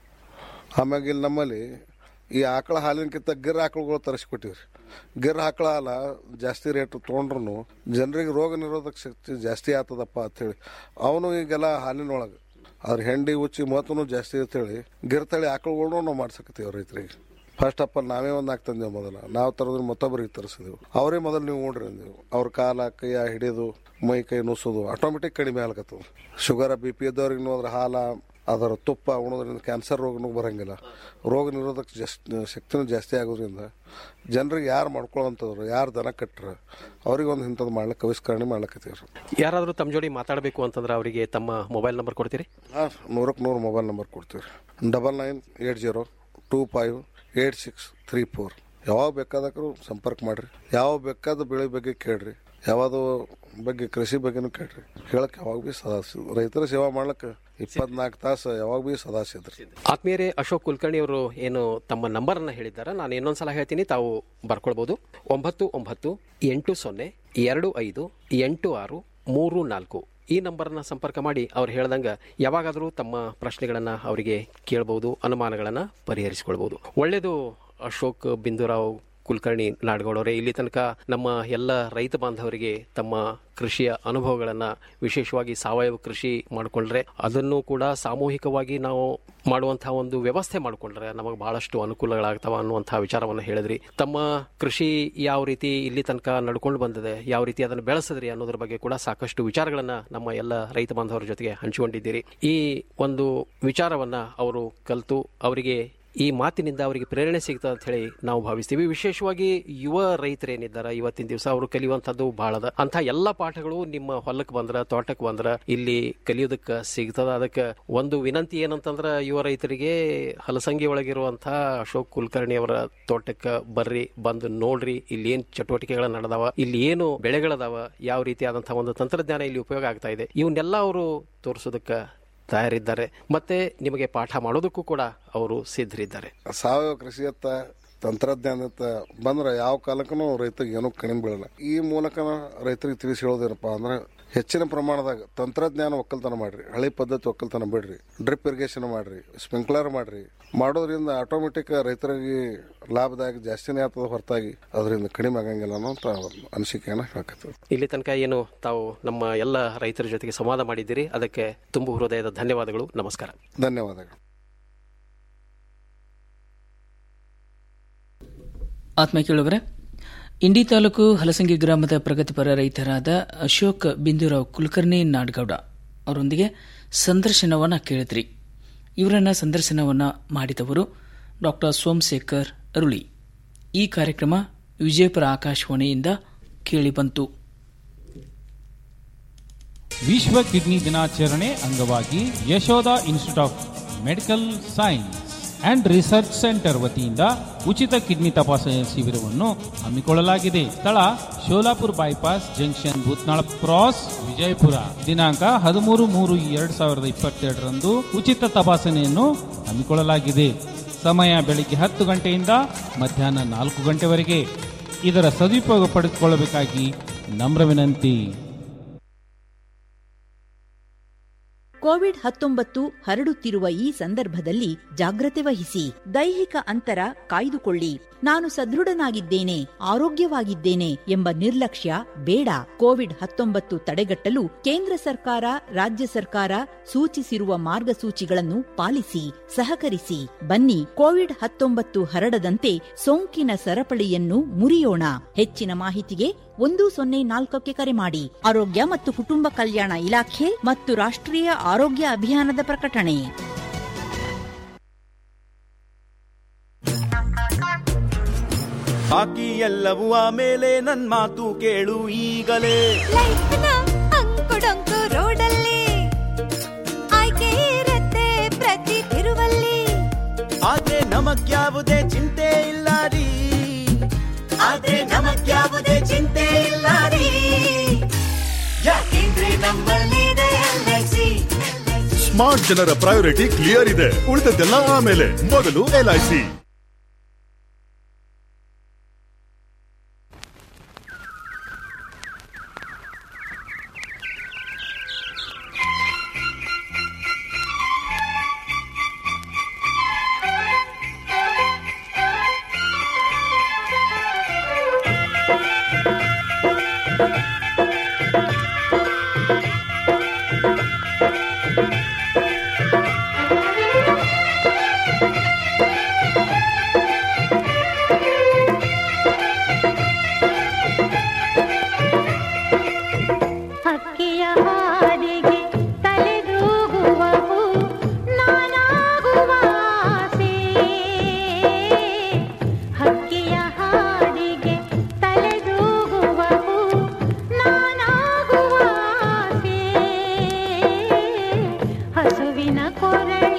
ಆಮ್ಯಾಗ ಇಲ್ಲಿ ನಮ್ಮಲ್ಲಿ ಈ ಆಕಳ ಹಾಲಿನಕ್ಕಿಂತ ಗಿರ್ ಆಕಳುಗಳು ತರಿಸ್ಕೊಟ್ಟಿವ್ರಿ ಗಿರ್ ಆಕಳ ಹಾಲ ಜಾಸ್ತಿ ರೇಟ್ ತೊಗೊಂಡ್ರು ಜನರಿಗೆ ರೋಗ ನಿರೋಧಕ ಶಕ್ತಿ ಜಾಸ್ತಿ ಆಗ್ತದಪ್ಪ ಅಂತೇಳಿ ಅವನು ಈಗೆಲ್ಲ ಹಾಲಿನೊಳಗೆ ಅದ್ರ ಹೆಂಡಿ ಉಚ್ಚಿ ಮಹತ್ವನೂ ಜಾಸ್ತಿ ಅಂತೇಳಿ ಗಿರ್ ತಳಿ ಆಕಳುಗಳ್ನು ನಾವು ಮಾಡ್ಸಕತ್ತೀವಿ ರೈತರಿಗೆ ಫಸ್ಟ್ ಆಫ್ ಆಲ್ ನಾವೇ ಒಂದು ಹಾಕ್ತಂದೇವು ಮೊದಲ ನಾವು ತರೋದ್ರ ಮತ್ತೊಬ್ಬರಿಗೆ ತರಿಸಿದೆವು ಅವರೇ ಮೊದಲು ನೀವು ನೋಡ್ರಿ ಅಂದೆವು ಅವ್ರ ಕಾಲ ಕೈಯ ಹಿಡಿದು ಮೈ ಕೈ ನುಸೋದು ಆಟೋಮೆಟಿಕ್ ಕಡಿಮೆ ಆಗ್ಲಕತ್ತದ ಶುಗರ್ ಬಿ ಪಿ ಇದ್ದವ್ರಿಗೆ ನೋಡಿದ್ರೆ ಹಾಲ ಅದರ ತುಪ್ಪ ಉಣೋದ್ರಿಂದ ಕ್ಯಾನ್ಸರ್ ರೋಗನೂ ಬರಂಗಿಲ್ಲ ರೋಗ ನಿರೋಧಕ ಜಸ್ಟ್ ಶಕ್ತಿನೂ ಜಾಸ್ತಿ ಆಗೋದ್ರಿಂದ ಜನರಿಗೆ ಯಾರು ಮಾಡ್ಕೊಳ್ಳೋವಂಥವ್ರು ಯಾರು ದನ ಕಟ್ರ ಅವ್ರಿಗೆ ಒಂದು ಇಂಥದ್ದು ಮಾಡ್ಲಿಕ್ಕೆ ಆವಿಷ್ಕರಣೆ ಮಾಡ್ಲಕತ್ತೀವ್ರಿ ಯಾರಾದರೂ ತಮ್ಮ ಜೋಡಿ ಮಾತಾಡಬೇಕು ಅಂತಂದ್ರೆ ಅವರಿಗೆ ತಮ್ಮ ಮೊಬೈಲ್ ನಂಬರ್ ಕೊಡ್ತೀರಿ ಹಾಂ ನೂರಕ್ಕೆ ನೂರು ಮೊಬೈಲ್ ನಂಬರ್ ಕೊಡ್ತೀವಿ double nine eight zero two five eight six three four ಯಾವಾಗ ಬೇಕಾದಕ್ರು ಸಂಪರ್ಕ ಮಾಡ್ರಿ ಯಾವ ಬೇಕಾದ ಬೆಳೆ ಬಗ್ಗೆ ಕೇಳ್ರಿ ಯಾವುದು ಬಗ್ಗೆ ಕೃಷಿ ಬಗ್ಗೆನೂ ಕೇಳ್ರಿ ಹೇಳಕ್ಕೆ ಯಾವಾಗ ಭೀ ಸದಾ ಸಿದ್ಧ. ರೈತರ ಸೇವಾ ಮಾಡ್ಲಿಕ್ಕೆ ಇಪ್ಪತ್ನಾಲ್ಕು ತಾಸು ಯಾವಾಗ ಭೀ ಸದಾ ಸಿದ್ರಿ ಆತ್ಮೀಯರೇ ಅಶೋಕ್ ಕುಲಕರ್ಣಿ ಅವರು ಏನು ತಮ್ಮ ನಂಬರನ್ನು ಹೇಳಿದ್ದಾರೆ ನಾನು ಇನ್ನೊಂದ್ಸಲ ಹೇಳ್ತೀನಿ ತಾವು ಬರ್ಕೊಳ್ಬೋದು ಒಂಬತ್ತು ಒಂಬತ್ತು ಎಂಟು ಸೊನ್ನೆ ಎರಡು ಐದು ಎಂಟು ಆರು ಮೂರು ನಾಲ್ಕು ಈ ನಂಬರ್ನ ಸಂಪರ್ಕ ಮಾಡಿ ಅವ್ರು ಹೇಳ್ದಂಗೆ ಯಾವಾಗಾದರೂ ತಮ್ಮ ಪ್ರಶ್ನೆಗಳನ್ನು ಅವರಿಗೆ ಕೇಳ್ಬೋದು ಅನುಮಾನಗಳನ್ನು ಪರಿಹರಿಸಿಕೊಳ್ಬೋದು ಒಳ್ಳೆಯದು ಅಶೋಕ್ ಬಿಂದುರಾವ್ ಕುಲಕರ್ಣಿ ನಾಡಗೌಡವರೇ ಇಲ್ಲಿ ತನಕ ನಮ್ಮ ಎಲ್ಲ ರೈತ ಬಾಂಧವರಿಗೆ ತಮ್ಮ ಕೃಷಿಯ ಅನುಭವಗಳನ್ನು ವಿಶೇಷವಾಗಿ ಸಾವಯವ ಕೃಷಿ ಮಾಡಿಕೊಂಡ್ರೆ ಅದನ್ನು ಕೂಡ ಸಾಮೂಹಿಕವಾಗಿ ನಾವು ಮಾಡುವಂತಹ ಒಂದು ವ್ಯವಸ್ಥೆ ಮಾಡಿಕೊಂಡ್ರೆ ನಮಗೆ ಬಹಳಷ್ಟು ಅನುಕೂಲಗಳಾಗ್ತಾವ ಅನ್ನುವಂತಹ ವಿಚಾರವನ್ನು ಹೇಳಿದ್ರಿ ತಮ್ಮ ಕೃಷಿ ಯಾವ ರೀತಿ ಇಲ್ಲಿ ತನಕ ನಡ್ಕೊಂಡು ಬಂದಿದೆ ಯಾವ ರೀತಿ ಅದನ್ನು ಬೆಳೆಸಿದ್ರಿ ಅನ್ನೋದ್ರ ಬಗ್ಗೆ ಕೂಡ ಸಾಕಷ್ಟು ವಿಚಾರಗಳನ್ನ ನಮ್ಮ ಎಲ್ಲ ರೈತ ಬಾಂಧವರ ಜೊತೆಗೆ ಹಂಚಿಕೊಂಡಿದ್ದೀರಿ ಈ ಒಂದು ವಿಚಾರವನ್ನ ಅವರು ಕಲಿತು ಅವರಿಗೆ ಈ ಮಾತಿನಿಂದ ಅವರಿಗೆ ಪ್ರೇರಣೆ ಸಿಗ್ತದೆ ಅಂತ ಹೇಳಿ ನಾವು ಭಾವಿಸ್ತೀವಿ ವಿಶೇಷವಾಗಿ ಯುವ ರೈತರೇನಿದ್ದಾರೆ ಇವತ್ತಿನ ದಿವಸ ಅವರು ಕಲಿಯುವಂಥದ್ದು ಬಹಳ ಅದ ಅಂತ ಎಲ್ಲ ಪಾಠಗಳು ನಿಮ್ಮ ಹೊಲಕ್ಕೆ ಬಂದ್ರ ತೋಟಕ್ಕೆ ಬಂದ್ರ ಇಲ್ಲಿ ಕಲಿಯೋದಕ್ಕೆ ಸಿಗ್ತದ ಅದಕ್ಕೆ ಒಂದು ವಿನಂತಿ ಏನಂತಂದ್ರ ಯುವ ರೈತರಿಗೆ ಹಲಸಂಗಿ ಒಳಗಿರುವಂಥ ಅಶೋಕ್ ಕುಲಕರ್ಣಿ ಅವರ ತೋಟಕ್ಕೆ ಬರ್ರಿ ಬಂದು ನೋಡ್ರಿ ಇಲ್ಲಿ ಏನ್ ಚಟುವಟಿಕೆಗಳ ನಡೆದಾವ ಇಲ್ಲಿ ಏನು ಬೆಳೆಗಳದಾವ ಯಾವ ರೀತಿಯಾದಂತಹ ಒಂದು ತಂತ್ರಜ್ಞಾನ ಇಲ್ಲಿ ಉಪಯೋಗ ಆಗ್ತಾ ಇದೆ ಇವನ್ನೆಲ್ಲ ಅವರು ತೋರಿಸೋದಕ್ಕೆ ತಯಾರಿದ್ದಾರೆ ಮತ್ತೆ ನಿಮಗೆ ಪಾಠ ಮಾಡೋದಕ್ಕೂ ಕೂಡ ಅವರು ಸಿದ್ಧರಿದ್ದಾರೆ ಸಾವಯವ ಕೃಷಿಯತ್ತ ತಂತ್ರಜ್ಞಾನದತ್ತ ಬಂದ್ರೆ ಯಾವ ಕಾಲಕ್ಕೂ ರೈತರಿಗೆ ಏನೂ ಕಡಿಮೆ ಬೀಳಲ್ಲ ಈ ಮೂಲಕ ರೈತರಿಗೆ ತಿಳಿಸಿ ಹೇಳೋದೇನಪ್ಪ ಅಂದ್ರೆ ಹೆಚ್ಚಿನ ಪ್ರಮಾಣದಾಗ ತಂತ್ರಜ್ಞಾನ ಒಕ್ಕಲ್ತನ ಮಾಡ್ರಿ ಹಳಿ ಪದ್ಧತಿ ಒಕ್ಕಲ್ತನ ಬಿಡ್ರಿ ಡ್ರಿಪ್ ಇರಿಗೇಷನ್ ಮಾಡ್ರಿ ಸ್ಪ್ರಿಂಕ್ಲರ್ ಮಾಡ್ರಿ ಮಾಡೋದ್ರಿಂದ ಆಟೋಮೆಟಿಕ್ ರೈತರಿಗೆ ಲಾಭದಾಯಕ ಜಾಸ್ತಿನೇ ಆಗ್ತದ ಹೊರತಾಗಿ ಅದರಿಂದ ಕಡಿಮೆ ಆಗಂಗಿಲ್ಲ ಅನ್ನೋಂಥ ಒಂದು ಅನಿಸಿಕೆಯನ್ನು ಹೇಳ್ಕತ್ತೀವಿ ಇಲ್ಲಿ ತನಕ ಏನು ತಾವು ನಮ್ಮ ಎಲ್ಲ ರೈತರ ಜೊತೆಗೆ ಸಂವಾದ ಮಾಡಿದ್ದೀರಿ ಅದಕ್ಕೆ ತುಂಬು ಹೃದಯದ ಧನ್ಯವಾದಗಳು ನಮಸ್ಕಾರ ಧನ್ಯವಾದಗಳು ಆತ್ಮ ಕೇಳುವರೆ ಇಂಡಿ ತಾಲೂಕು ಹಲಸಂಗಿ ಗ್ರಾಮದ ಪ್ರಗತಿಪರ ರೈತರಾದ ಅಶೋಕ್ ಬಿಂದುರಾವ್ ಕುಲಕರ್ಣಿ ನಾಡ್ಗೌಡ ಅವರೊಂದಿಗೆ ಸಂದರ್ಶನವನ್ನ ಕೇಳಿದ್ರಿ ಇವರನ್ನ ಸಂದರ್ಶನವನ್ನ ಮಾಡಿದವರು ಡಾಕ್ಟರ್ ಸೋಮಶೇಖರ್ ಅರುಳಿ ಈ ಕಾರ್ಯಕ್ರಮ ವಿಜಯಪುರ ಆಕಾಶವಾಣಿಯಿಂದ ಕೇಳಿಬಂತು ವಿಶ್ವ ಕಿಡ್ನಿ ದಿನಾಚರಣೆ ಅಂಗವಾಗಿ Yashoda institute of medical science and research centre ವತಿಯಿಂದ ಉಚಿತ ಕಿಡ್ನಿ ತಪಾಸಣೆ ಶಿಬಿರವನ್ನು ಹಮ್ಮಿಕೊಳ್ಳಲಾಗಿದೆ ಸ್ಥಳ Solapur bypass junction Bhutnal cross Vijayapura ದಿನಾಂಕ ಹದಿಮೂರು ಮೂರು ಎರಡ್ ಸಾವಿರದ ಇಪ್ಪತ್ತೆರಡರಂದು ಉಚಿತ ತಪಾಸಣೆಯನ್ನು ಹಮ್ಮಿಕೊಳ್ಳಲಾಗಿದೆ ಸಮಯ ಬೆಳಿಗ್ಗೆ ಹತ್ತು ಗಂಟೆಯಿಂದ ಮಧ್ಯಾಹ್ನ ನಾಲ್ಕು ಗಂಟೆವರೆಗೆ ಇದರ ಸದುಪಯೋಗ ಪಡೆದುಕೊಳ್ಳಬೇಕಾಗಿ ನಮ್ರ ವಿನಂತಿ ಕೋವಿಡ್ ಹತ್ತೊಂಬತ್ತು ಹರಡುತ್ತಿರುವ ಈ ಸಂದರ್ಭದಲ್ಲಿ ಜಾಗ್ರತೆ ವಹಿಸಿ ದೈಹಿಕ ಅಂತರ ಕಾಯ್ದುಕೊಳ್ಳಿ ನಾನು ಸದೃಢನಾಗಿದ್ದೇನೆ ಆರೋಗ್ಯವಾಗಿದ್ದೇನೆ ಎಂಬ ನಿರ್ಲಕ್ಷ್ಯ ಬೇಡ ಕೋವಿಡ್ ಹತ್ತೊಂಬತ್ತು ತಡೆಗಟ್ಟಲು ಕೇಂದ್ರ ಸರ್ಕಾರ ರಾಜ್ಯ ಸರ್ಕಾರ ಸೂಚಿಸಿರುವ ಮಾರ್ಗಸೂಚಿಗಳನ್ನು ಪಾಲಿಸಿ ಸಹಕರಿಸಿ ಬನ್ನಿ ಕೋವಿಡ್ ಹತ್ತೊಂಬತ್ತು ಹರಡದಂತೆ ಸೋಂಕಿನ ಸರಪಳಿಯನ್ನು ಮುರಿಯೋಣ ಹೆಚ್ಚಿನ ಮಾಹಿತಿಗೆ ಒಂದು ಸೊನ್ನೆ ನಾಲ್ಕಕ್ಕೆ ಕರೆ ಮಾಡಿ ಆರೋಗ್ಯ ಮತ್ತು ಕುಟುಂಬ ಕಲ್ಯಾಣ ಇಲಾಖೆ ಮತ್ತು ರಾಷ್ಟ್ರೀಯ ಆರೋಗ್ಯ ಅಭಿಯಾನದ ಪ್ರಕಟಣೆ ಬಾಕಿ ಎಲ್ಲವೂ ಆಮೇಲೆ ನನ್ ಮಾತು ಕೇಳು ಈಗಲೇ ಅಂಕುಡೊಂಕು ರೋಡಲ್ಲಿ ಆಯ್ಕೆ ಇರತ್ತೆ ಪ್ರತಿ ತಿರುವಲ್ಲಿ ಆದ್ರೆ ನಮಗ್ಯಾವುದೇ ಚಿಂತೆ ಇಲ್ಲ ರೀ ಆದ್ರೆ ನಮಗ್ಯಾವುದೇ ಚಿಂತೆ ಇಲ್ಲ ರೀ ಯಾಕೆಂದ್ರೆ ನಮ್ಮಲ್ಲಿದೆ ಎಲ್ಐಸಿ ಸ್ಮಾರ್ಟ್ ಜನರ ಪ್ರಯಾರಿಟಿ ಕ್ಲಿಯರ್ ಇದೆ ಉಳಿದದ್ದೆಲ್ಲ ಆಮೇಲೆ ಮೊದಲು ಎಲ್ಐಸಿ ಹಕ್ಕಿಯ ಹಾಡಿಗೆ ತಲೆದೂಗುವವು ನಾನಾಗುವ ಆಸೆ ಹಕ್ಕಿಯ ಹಾಡಿಗೆ ತಲೆದೂಗುವವು ನಾನಾಗುವ ಆಸೆ ಹಸುವಿನ ಕೊರಳ